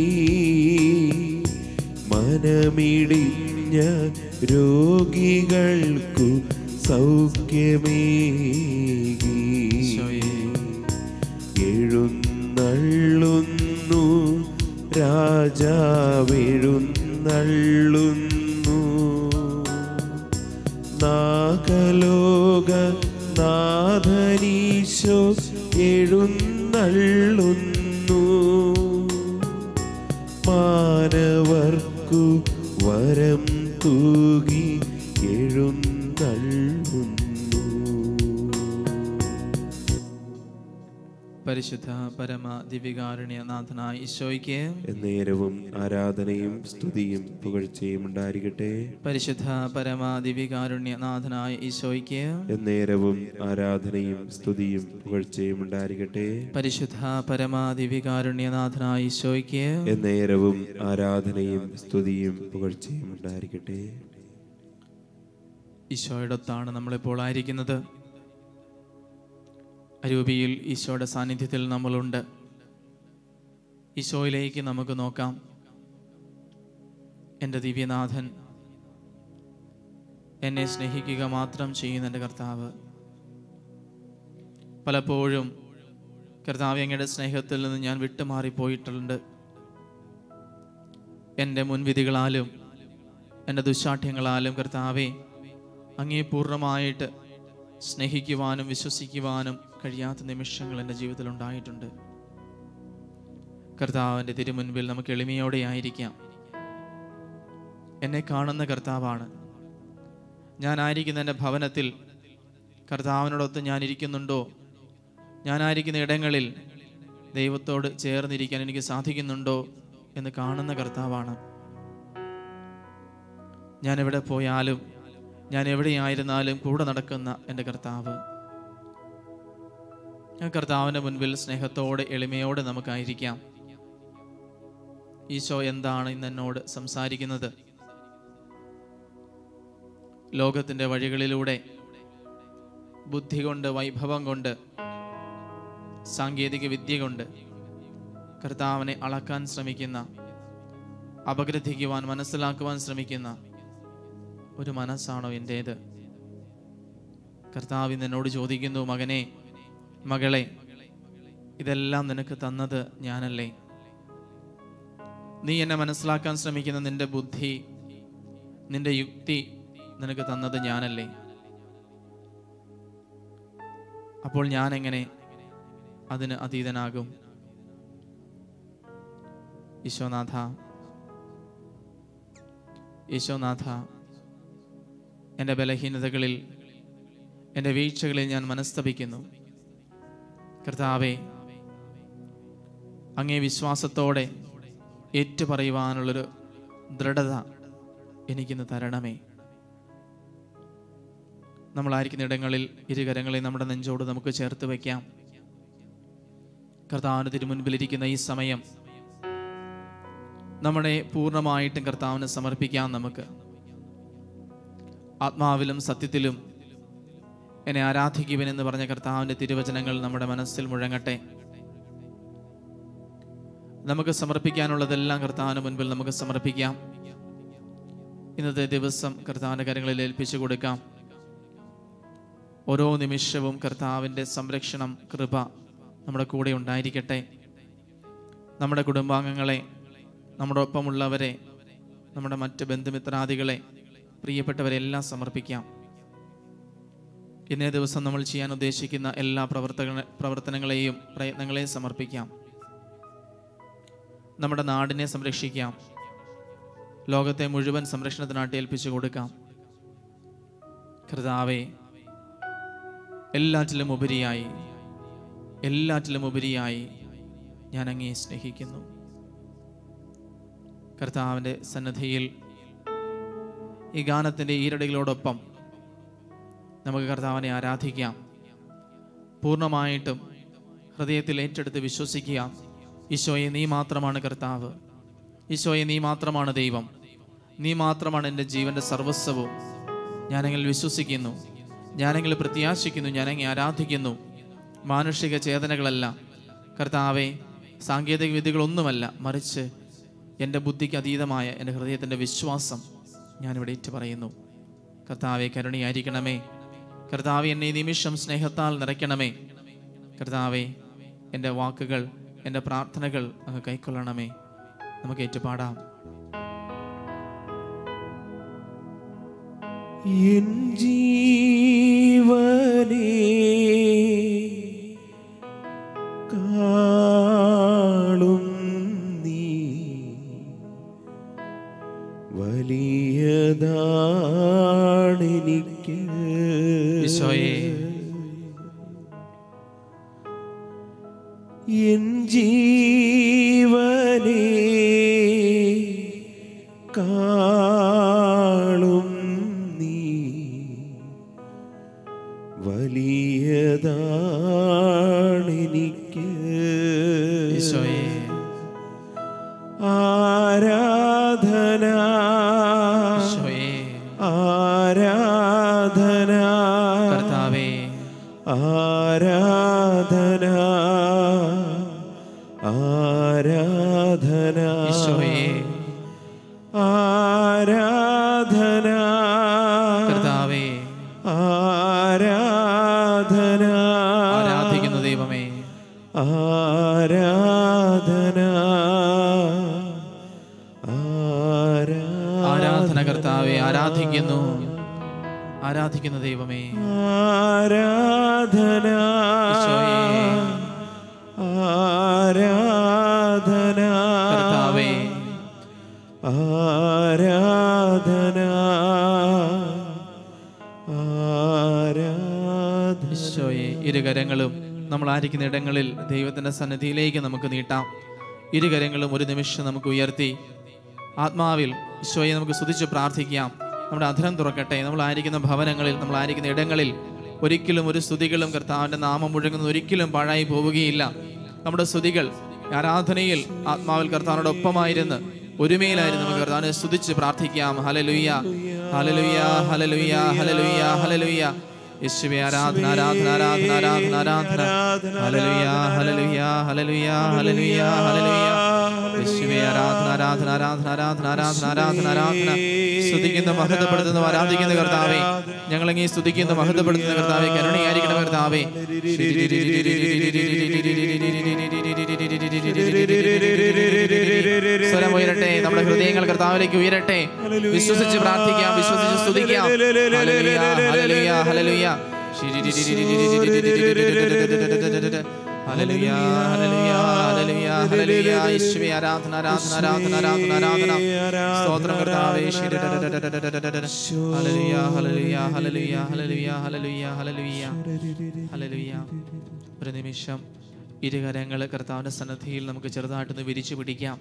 മനമിടിഞ്ഞ രോഗികൾക്കു സൗഖ്യമേകി ഈശോയേ എഴുന്നള്ളുന്നു രാജാവെഴുന്നള്ളുന്നു നാഗലോക നാഥനീശോ എഴുന്നള്ളുന്നു മാനവർക്കു വരം തൂകി എഴുന്നള്ളുന്നു പരിശുദ്ധ പരമ ദിവ്യകാരുണ്യനാഥനായ ഈശോയ്ക്ക് എന്നേരവും ആരാധനയും സ്തുതിയും പുകഴ്ചയും ഉണ്ടായിരിക്കട്ടെ പരിശുദ്ധ പരമ ദിവ്യകാരുണ്യനാഥനായ ഈശോയ്ക്ക് എന്നേരവും ആരാധനയും സ്തുതിയും പുകഴ്ചയും ഉണ്ടായിരിക്കട്ടെ പരിശുദ്ധ പരമ ദിവ്യകാരുണ്യനാഥനായ ഈശോയ്ക്ക് എന്നേരവും ആരാധനയും സ്തുതിയും പുകഴ്ചയും ഉണ്ടായിരിക്കട്ടെ ഈശോയുടെ ഒത്താണ് നമ്മളിപ്പോൾ ആയിരിക്കുന്നത് അരൂപിയിൽ ഈശോയുടെ സാന്നിധ്യത്തിൽ നമ്മളുണ്ട് ഈശോയിലേക്ക് നമുക്ക് നോക്കാം എൻ്റെ ദിവ്യനാഥൻ എന്നെ സ്നേഹിക്കുക മാത്രം ചെയ്യുന്ന എൻ്റെ കർത്താവ് പലപ്പോഴും കർത്താവ് അങ്ങയുടെ സ്നേഹത്തിൽ നിന്ന് ഞാൻ വിട്ടുമാറിപ്പോയിട്ടുണ്ട് എൻ്റെ മുൻവിധികളാലും എൻ്റെ ദുശാഠ്യങ്ങളാലും കർത്താവെ അങ്ങേ പൂർണ്ണമായിട്ട് സ്നേഹിക്കുവാനും വിശ്വസിക്കുവാനും കഴിയാത്ത നിമിഷങ്ങൾ എൻ്റെ ജീവിതത്തിൽ ഉണ്ടായിട്ടുണ്ട് കർത്താവിൻ്റെ തിരുമുൻപിൽ നമുക്ക് എളിമയോടെ ആയിരിക്കാം എന്നെ കാണുന്ന കർത്താവാണ് ഞാനായിരിക്കുന്ന എൻ്റെ ഭവനത്തിൽ കർത്താവിനോടൊത്ത് ഞാൻ ഇരിക്കുന്നുണ്ടോ ഞാനായിരിക്കുന്ന ഇടങ്ങളിൽ ദൈവത്തോട് ചേർന്നിരിക്കാൻ എനിക്ക് സാധിക്കുന്നുണ്ടോ എന്ന് കാണുന്ന കർത്താവാണ് ഞാൻ എവിടെ പോയാലും ഞാൻ എവിടെയായിരുന്നാലും കൂടെ നടക്കുന്ന എൻ്റെ കർത്താവ് ആ കർത്താവിൻ്റെ മുൻപിൽ സ്നേഹത്തോടെ എളിമയോടെ നമുക്കായിരിക്കാം ഈശോ എന്താണ് ഇന്ന് എന്നോട് സംസാരിക്കുന്നത് ലോകത്തിൻ്റെ വഴികളിലൂടെ ബുദ്ധി കൊണ്ട് വൈഭവം കൊണ്ട് സാങ്കേതിക വിദ്യ കൊണ്ട് കർത്താവിനെ അളക്കാൻ ശ്രമിക്കുന്ന അപഗ്രഥിക്കുവാൻ മനസ്സിലാക്കുവാൻ ശ്രമിക്കുന്ന ഒരു മനസ്സാണോ എൻ്റേത് കർത്താവ് ഇന്ന് എന്നോട് ചോദിക്കുന്നു മകനെ മകളെ ഇതെല്ലാം നിനക്ക് തന്നത് ഞാനല്ലേ നീ എന്നെ മനസ്സിലാക്കാൻ ശ്രമിക്കുന്ന നിന്റെ ബുദ്ധി നിന്റെ യുക്തി നിനക്ക് തന്നത് ഞാനല്ലേ അപ്പോൾ ഞാൻ എങ്ങനെ അതിന് അതീതനാകും ഈശോനാഥ ഈശോനാഥ എൻ്റെ ബലഹീനതകളിൽ എൻ്റെ വീഴ്ചകളിൽ ഞാൻ മനസ്തപിക്കുന്നു കർത്താവെ അങ്ങേ വിശ്വാസത്തോടെ ഏറ്റുപറയുവാനുള്ളൊരു ദൃഢത എനിക്കിന്ന് തരണമേ നമ്മളായിരിക്കുന്ന ഇടങ്ങളിൽ ഇരുകരങ്ങളെ നമ്മുടെ നെഞ്ചോട് നമുക്ക് ചേർത്ത് വയ്ക്കാം കർത്താവിന് തിരുമുൻപിലിരിക്കുന്ന ഈ സമയം നമ്മളെ പൂർണ്ണമായിട്ടും കർത്താവിന് സമർപ്പിക്കാം നമുക്ക് ആത്മാവിലും സത്യത്തിലും എന്നെ ആരാധിക്കുവൻ എന്ന് പറഞ്ഞ കർത്താവിൻ്റെ തിരുവചനങ്ങൾ നമ്മുടെ മനസ്സിൽ മുഴങ്ങട്ടെ നമുക്ക് സമർപ്പിക്കാനുള്ളതെല്ലാം കർത്താവിന് മുൻപിൽ നമുക്ക് സമർപ്പിക്കാം ഇന്നത്തെ ദിവസം കർത്താവിൻ്റെ കാര്യങ്ങളിൽ ഏൽപ്പിച്ചു കൊടുക്കാം ഓരോ നിമിഷവും കർത്താവിൻ്റെ സംരക്ഷണം കൃപ നമ്മുടെ കൂടെ ഉണ്ടായിരിക്കട്ടെ നമ്മുടെ കുടുംബാംഗങ്ങളെ നമ്മുടെ ഒപ്പമുള്ളവരെ നമ്മുടെ മറ്റ് ബന്ധുമിത്രാദികളെ പ്രിയപ്പെട്ടവരെ എല്ലാം സമർപ്പിക്കാം ഇന്നേ ദിവസം നമ്മൾ ചെയ്യാൻ ഉദ്ദേശിക്കുന്ന എല്ലാ പ്രവർത്തന പ്രവർത്തനങ്ങളെയും പ്രയത്നങ്ങളെയും സമർപ്പിക്കാം നമ്മുടെ നാടിനെ സംരക്ഷിക്കാം ലോകത്തെ മുഴുവൻ സംരക്ഷണത്തിനായിട്ട് ഏൽപ്പിച്ചു കൊടുക്കാം കർത്താവെ എല്ലാറ്റിലും ഉപരിയായി എല്ലാറ്റിലും ഉപരിയായി ഞാൻ അങ്ങയെ സ്നേഹിക്കുന്നു കർത്താവിൻ്റെ സന്നദ്ധിയിൽ ഈ ഗാനത്തിൻ്റെ ഈരടികളോടൊപ്പം നമുക്ക് കർത്താവിനെ ആരാധിക്കാം പൂർണ്ണമായിട്ടും ഹൃദയത്തിൽ ഏറ്റെടുത്ത് വിശ്വസിക്കുക ഈശോയെ നീ മാത്രമാണ് കർത്താവ് ഈശോയെ നീ മാത്രമാണ് ദൈവം നീ മാത്രമാണ് എൻ്റെ ജീവൻ്റെ സർവസ്വവും ഞാനെങ്കിൽ വിശ്വസിക്കുന്നു ഞാനെങ്കിൽ പ്രത്യാശിക്കുന്നു ഞാനെങ്കിൽ ആരാധിക്കുന്നു മാനുഷിക ചേതനകളല്ല കർത്താവെ സാങ്കേതിക വിദ്യകളൊന്നുമല്ല മറിച്ച് എൻ്റെ ബുദ്ധിക്ക് അതീതമായ എൻ്റെ ഹൃദയത്തിൻ്റെ വിശ്വാസം ഞാനിവിടെ ഏറ്റു പറയുന്നു കർത്താവെ കരുണയായിരിക്കണമേ കർത്താവെ എന്നെ ഈ നിമിഷം സ്നേഹത്താൽ നിറയ്ക്കണമേ കർത്താവെ എൻ്റെ വാക്കുകൾ എൻ്റെ പ്രാർത്ഥനകൾ അങ്ങ് കൈക്കൊള്ളണമേ നമുക്ക് ഏറ്റുപാടാം എൻ ജീവനേ കാളും നീ വലിയതാണെനിക്ക് ഈശോയെ എൻ ജീവനേ കാളും നീ വലിയതാണെനിക്ക് ഈശോയെ ആരാധന ഈശോയെ ആരാധന കർത്താവേ ആരാധന ആരാധന ഈശോയെ ആരാധന കർത്താവേ ആരാധന ആരാധിക്കുന്ന ദൈവമേ ആരാധന ആരാധന കർത്താവെ ആരാധിക്കുന്നു ആരാധിക്കുന്ന ദൈവമേ ആരാധന ഈശോയേ. ആരാധന കർത്താവേ ആരാധന ആരാധന ഈശോയെ ഇരുകരങ്ങളും നമ്മൾ ആയിരിക്കുന്ന ഇടങ്ങളിൽ ദൈവത്തിന്റെ സന്നിധിയിലേക്ക് നമുക്ക് നീട്ടാം ഇരുകരങ്ങളും ഒരു നിമിഷം നമുക്ക് ഉയർത്തി ആത്മാവിൽ ഈശോയെ നമുക്ക് സ്തുതിച്ച് പ്രാർത്ഥിക്കാം നമ്മുടെ അധരം തുറക്കട്ടെ നമ്മളായിരിക്കുന്ന ഭവനങ്ങളിൽ നമ്മളായിരിക്കുന്ന ഇടങ്ങളിൽ ഒരിക്കലും ഒരു സ്തുതികളും കർത്താവിന്റെ നാമം മുഴങ്ങുന്നത് ഒരിക്കലും പാഴായി പോവുകയില്ല നമ്മുടെ സ്തുതികൾ ആരാധനയിൽ ആത്മാവിൽ കർത്താവിനോടൊപ്പമായിരുന്ന് ഒരുമയിലായിരുന്നു നമുക്ക് കർത്താവിനെ സ്തുതിച്ച് പ്രാർത്ഥിക്കാം ഹലലുയ്യ ഹലലുയ്യ ഹലലുയ്യ ഹലലുയ്യ ഹലലുയ്യ യേശുവേ ആരാധന ആരാധന ആരാധന ആരാധന ആരാധന ഹല്ലേലൂയ ഹല്ലേലൂയ ഹല്ലേലൂയ ഹല്ലേലൂയ ഹല്ലേലൂയ യേശുവേ ആരാധന ആരാധന ആരാധന ആരാധന ആരാധന ആരാധന ആരാധന സ്തുതിക്കുന്ന മഹത്വപ്പെടുത്തുന്ന ആരാധിക്കുന്ന കർത്താവേ ഞങ്ങളെങ്കിൽ സ്തുതിക്കുന്ന മഹത്വപ്പെടുത്തുന്ന കർത്താവേ കരുണയായിരിക്കണം കർത്താവേ സ്വരം ഉയരട്ടെ നമ്മുടെ ഹൃദയങ്ങൾ കർത്താവിലേക്ക് ഉയരട്ടെ വിശ്വസിച്ച് പ്രാർത്ഥിക്കാം വിശ്വസിച്ച് സ്തുതിക്കാം ഹല്ലേലൂയ ഹല്ലേലൂയ ഹല്ലേലൂയ ഹല്ലേലൂയ ഹല്ലേലൂയ ഹല്ലേലൂയ ഹല്ലേലൂയ യേശുവേ ആരാധന ആരാധന ആരാധന ആരാധന ആരാധന സ്തോത്രം കർത്താവേ ഹല്ലേലൂയ ഹല്ലേലൂയ ഹല്ലേലൂയ ഹല്ലേലൂയ ഹല്ലേലൂയ ഹല്ലേലൂയ ഹല്ലേലൂയ ഒരു നിമിഷം ഇരുകരങ്ങൾ കർത്താവിന്റെ സന്നദ്ധിയിൽ നമുക്ക് ചെറുതായിട്ടൊന്ന് വിരിച്ചു പിടിക്കാം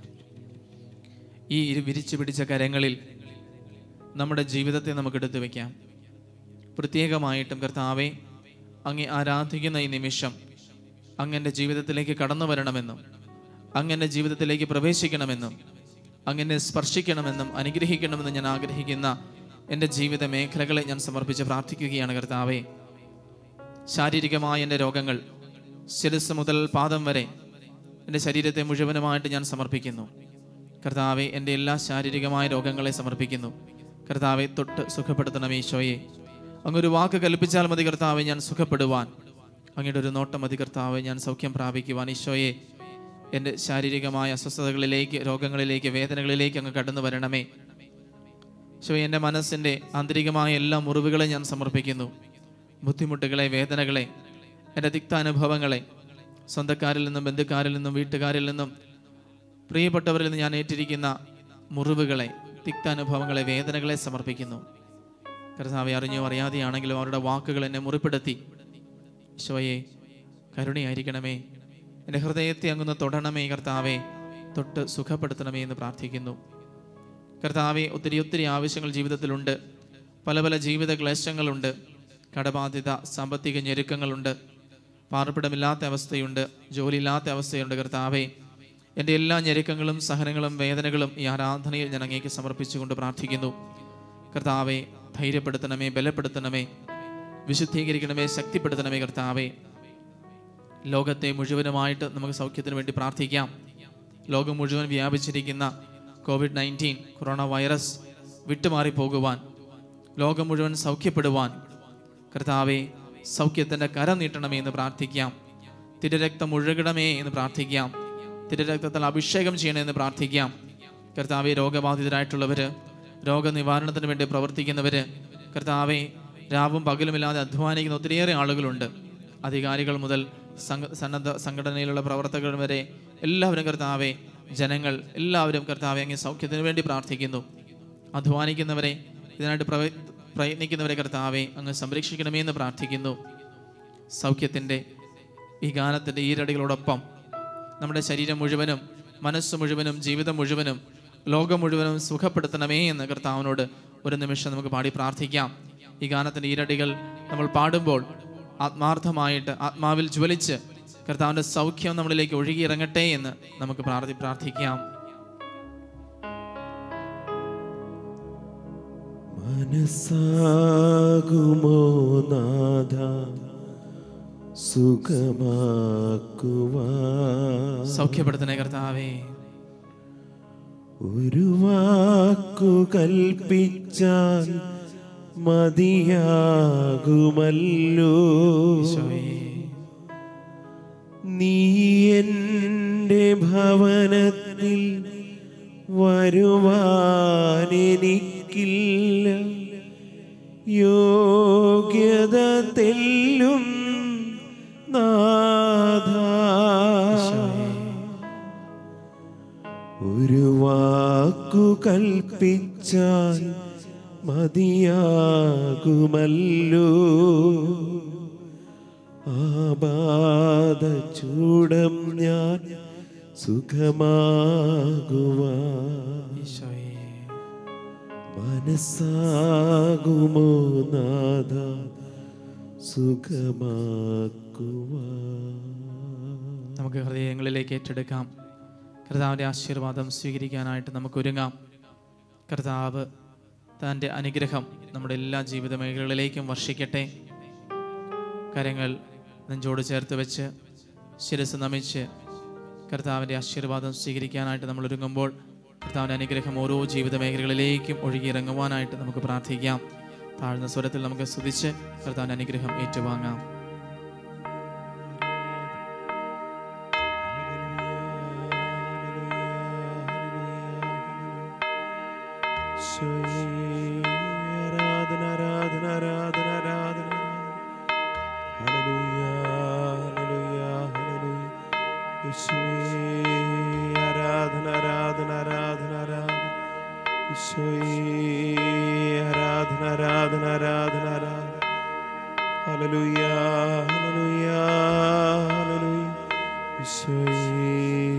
ഈ ഇരു വിരിച്ചു പിടിച്ച കരങ്ങളിൽ നമ്മുടെ ജീവിതത്തെ നമുക്ക് എടുത്തു വെക്കാം പ്രത്യേകമായിട്ടും കർത്താവെ അങ്ങേ ആരാധിക്കുന്ന ഈ നിമിഷം അങ്ങൻ്റെ ജീവിതത്തിലേക്ക് കടന്നു വരണമെന്നും അങ്ങൻ്റെ ജീവിതത്തിലേക്ക് പ്രവേശിക്കണമെന്നും അങ്ങനെ സ്പർശിക്കണമെന്നും അനുഗ്രഹിക്കണമെന്നും ഞാൻ ആഗ്രഹിക്കുന്ന എൻ്റെ ജീവിത മേഖലകളെ ഞാൻ സമർപ്പിച്ച് പ്രാർത്ഥിക്കുകയാണ് കർത്താവെ ശാരീരികമായ എൻ്റെ രോഗങ്ങൾ ശിരസ് മുതൽ പാദം വരെ എൻ്റെ ശരീരത്തെ മുഴുവനുമായിട്ട് ഞാൻ സമർപ്പിക്കുന്നു കർത്താവെ എൻ്റെ എല്ലാ ശാരീരികമായ രോഗങ്ങളെ സമർപ്പിക്കുന്നു കർത്താവെ തൊട്ട് സുഖപ്പെടുത്തണം ഈശോയെ അങ്ങൊരു വാക്ക് കൽപ്പിച്ചാൽ മതി കർത്താവെ ഞാൻ സുഖപ്പെടുവാൻ അങ്ങയുടെ ഒരു നോട്ടം മതി കർത്താവെ ഞാൻ സൗഖ്യം പ്രാപിക്കുവാൻ ഈശോയെ എൻ്റെ ശാരീരികമായ അസ്വസ്ഥതകളിലേക്ക് രോഗങ്ങളിലേക്ക് വേദനകളിലേക്ക് അങ്ങ് കടന്നു വരണമേ ഈശോയെ എൻ്റെ മനസ്സിൻ്റെ ആന്തരികമായ എല്ലാ മുറിവുകളെ ഞാൻ സമർപ്പിക്കുന്നു ബുദ്ധിമുട്ടുകളെ വേദനകളെ എൻ്റെ തിക്താനുഭവങ്ങളെ സ്വന്തക്കാരിൽ നിന്നും ബന്ധുക്കാരിൽ നിന്നും വീട്ടുകാരിൽ നിന്നും പ്രിയപ്പെട്ടവരിൽ നിന്ന് ഞാൻ ഏറ്റിരിക്കുന്ന മുറിവുകളെ തിക്താനുഭവങ്ങളെ വേദനകളെ സമർപ്പിക്കുന്നു കർത്താവെ അറിഞ്ഞോ അറിയാതെയാണെങ്കിലും അവരുടെ വാക്കുകൾ എന്നെ മുറിപ്പെടുത്തി ഈശോയെ കരുണയായിരിക്കണമേ എൻ്റെ ഹൃദയത്തെ അങ്ങൊന്ന് തൊടണമേ കർത്താവെ തൊട്ട് സുഖപ്പെടുത്തണമേ എന്ന് പ്രാർത്ഥിക്കുന്നു കർത്താവെ ഒത്തിരി ഒത്തിരി ആവശ്യങ്ങൾ ജീവിതത്തിലുണ്ട് പല പല ജീവിത ക്ലേശങ്ങളുണ്ട് കടബാധ്യത സാമ്പത്തിക ഞെരുക്കങ്ങളുണ്ട് പാർപ്പിടമില്ലാത്ത അവസ്ഥയുണ്ട് ജോലിയില്ലാത്ത അവസ്ഥയുണ്ട് കർത്താവെ എൻ്റെ എല്ലാ ഞെരുക്കങ്ങളും സഹനങ്ങളും വേദനകളും ഈ ആരാധനയിൽ ഞാൻ അങ്ങേക്ക് സമർപ്പിച്ചുകൊണ്ട് പ്രാർത്ഥിക്കുന്നു കർത്താവെ ധൈര്യപ്പെടുത്തണമേ ബലപ്പെടുത്തണമേ വിശുദ്ധീകരിക്കണമേ ശക്തിപ്പെടുത്തണമേ കർത്താവെ ലോകത്തെ മുഴുവനുമായിട്ട് നമുക്ക് സൗഖ്യത്തിന് വേണ്ടി പ്രാർത്ഥിക്കാം ലോകം മുഴുവൻ വ്യാപിച്ചിരിക്കുന്ന കോവിഡ് നയൻറ്റീൻ കൊറോണ വൈറസ് വിട്ടുമാറി പോകുവാൻ ലോകം മുഴുവൻ സൗഖ്യപ്പെടുവാൻ കർത്താവെ സൗഖ്യത്തിൻ്റെ കരം നീട്ടണമേ എന്ന് പ്രാർത്ഥിക്കാം തിരുരക്തം ഒഴുകണമേ എന്ന് പ്രാർത്ഥിക്കാം തിരുരക്തത്തിൽ അഭിഷേകം ചെയ്യണേ എന്ന് പ്രാർത്ഥിക്കാം കർത്താവെ രോഗബാധിതരായിട്ടുള്ളവർ രോഗനിവാരണത്തിന് വേണ്ടി പ്രവർത്തിക്കുന്നവർ കർത്താവെ രാവും പകലുമില്ലാതെ അധ്വാനിക്കുന്ന ഒത്തിരിയേറെ ആളുകളുണ്ട് അധികാരികൾ മുതൽ സംഘ സന്നദ്ധ സംഘടനയിലുള്ള പ്രവർത്തകർ വരെ എല്ലാവരും കർത്താവെ ജനങ്ങൾ എല്ലാവരും കർത്താവെ അങ്ങ് സൗഖ്യത്തിന് വേണ്ടി പ്രാർത്ഥിക്കുന്നു അധ്വാനിക്കുന്നവരെ ഇതിനായിട്ട് പ്രവ പ്രയത്നിക്കുന്നവരെ കർത്താവെ അങ്ങ് സംരക്ഷിക്കണമേ എന്ന് പ്രാർത്ഥിക്കുന്നു സൗഖ്യത്തിൻ്റെ ഈ ഗാനത്തിൻ്റെ ഈരടികളോടൊപ്പം നമ്മുടെ ശരീരം മുഴുവനും മനസ്സ് മുഴുവനും ജീവിതം മുഴുവനും ലോകം മുഴുവനും സുഖപ്പെടുത്തണമേ എന്ന് കർത്താവിനോട് ഒരു നിമിഷം നമുക്ക് പാടി പ്രാർത്ഥിക്കാം ഈ ഗാനത്തിൻ്റെ ഈരടികൾ നമ്മൾ പാടുമ്പോൾ ആത്മാർത്ഥമായിട്ട് ആത്മാവിൽ ജ്വലിച്ച് കർത്താവിൻ്റെ സൗഖ്യം നമ്മളിലേക്ക് ഒഴുകിയിറങ്ങട്ടെ എന്ന് നമുക്ക് പ്രാർത്ഥി പ്രാർത്ഥിക്കാം മനസ്സാകുമോ നാഥ സുഖമാക്കുവാ സൗഖ്യപ്പെടുത്തണേ കർത്താവേ ഒരു വാക്കു കൽപ്പിച്ചാൽ മതിയാകുമല്ലോ ഈശോയേ നീ എൻ്റെ ഭവനത്തിൽ വരുവാനെനിക്കില്ല യോഗ്യത തെല്ലും നാഥ ഒരു വാക്കു കൽപ്പിച്ചാൽ മതിയാകുമല്ലോ ആബാധ ചൂടം ഞാൻ സുഖമാകുവാൻ ഈശോയേ മനസ്സാകുമോ നാഥ സുഖമാക്കുവാൻ നമുക്ക് ഹൃദയങ്ങളിലേക്ക് ഏറ്റെടുക്കാം കർത്താവിൻ്റെ ആശീർവാദം സ്വീകരിക്കാനായിട്ട് നമുക്ക് ഒരുങ്ങാം കർത്താവ് തൻ്റെ അനുഗ്രഹം നമ്മുടെ എല്ലാ ജീവിത മേഖലകളിലേക്കും വർഷിക്കട്ടെ കരങ്ങൾ നെഞ്ചോട് ചേർത്ത് വെച്ച് ശിരസ് നമിച്ച് കർത്താവിൻ്റെ ആശീർവാദം സ്വീകരിക്കാനായിട്ട് നമ്മൾ ഒരുങ്ങുമ്പോൾ കർത്താവിൻ്റെ അനുഗ്രഹം ഓരോ ജീവിത മേഖലകളിലേക്കും ഒഴുകിയിറങ്ങുവാനായിട്ട് നമുക്ക് പ്രാർത്ഥിക്കാം താഴ്ന്ന സ്വരത്തിൽ നമുക്ക് സ്തുതിച്ച് കർത്താവിൻ്റെ അനുഗ്രഹം ഏറ്റുവാങ്ങാം ആരാധന ആരാധന ആരാധന ആരാധന ഹല്ലേലൂയ ഹല്ലേലൂയ ഹല്ലേലൂയ യേശുവേ ആരാധന ആരാധന ആരാധന ആരാധന യേശുവേ ആരാധന ആരാധന ആരാധന ആരാധന ഹല്ലേലൂയ ഹല്ലേലൂയ ഹല്ലേലൂയ യേശുവേ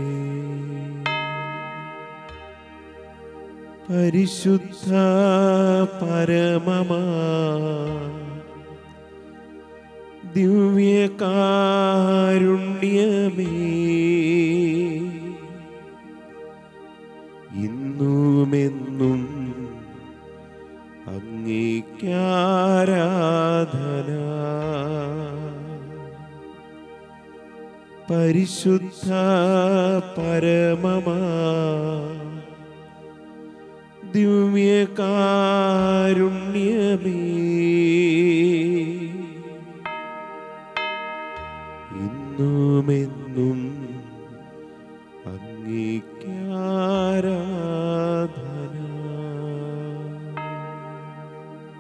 പരിശുദ്ധ പരമമാ ദിവ്യകാരുണ്യമേ ഇന്നുമെന്നും അങ്ങേക്കാരാധന പരിശുദ്ധ പരമമാ ദിവ്യകാരുണ്യമേ ഇന്നുമെന്നും അങ്ങേക്കാരാധന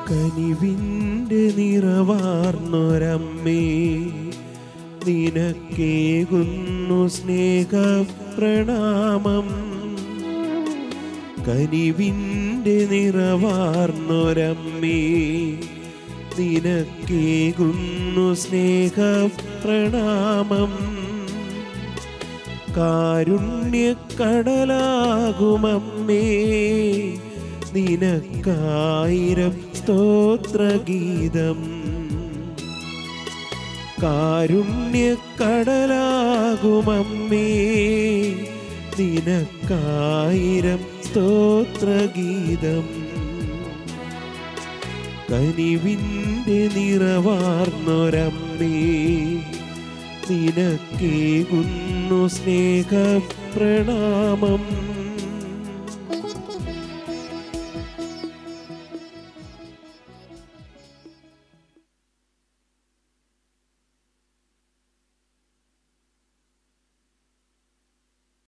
കനിവിൻ്റെ നിറവാർന്നൊരമ്മേ നിനക്കേകുന്നു സ്നേഹ പ്രണാമം കനിവിൻ്റെ നിറവാർന്നൊരമ്മേ നിനക്കേകുന്നു സ്നേഹ പ്രണാമം കാരുണ്യക്കടലാകുമമ്മേ നിനക്കായിരം സ്തോത്രഗീതം കാരുണ്യക്കടലാകുമമ്മേ നിനക്കായിരം സ്തോത്രഗീതം കനിവിൻ്റെ നിറവാർന്നൊരമ്മേ നിനക്കേകുന്നു സ്നേഹ പ്രണാമം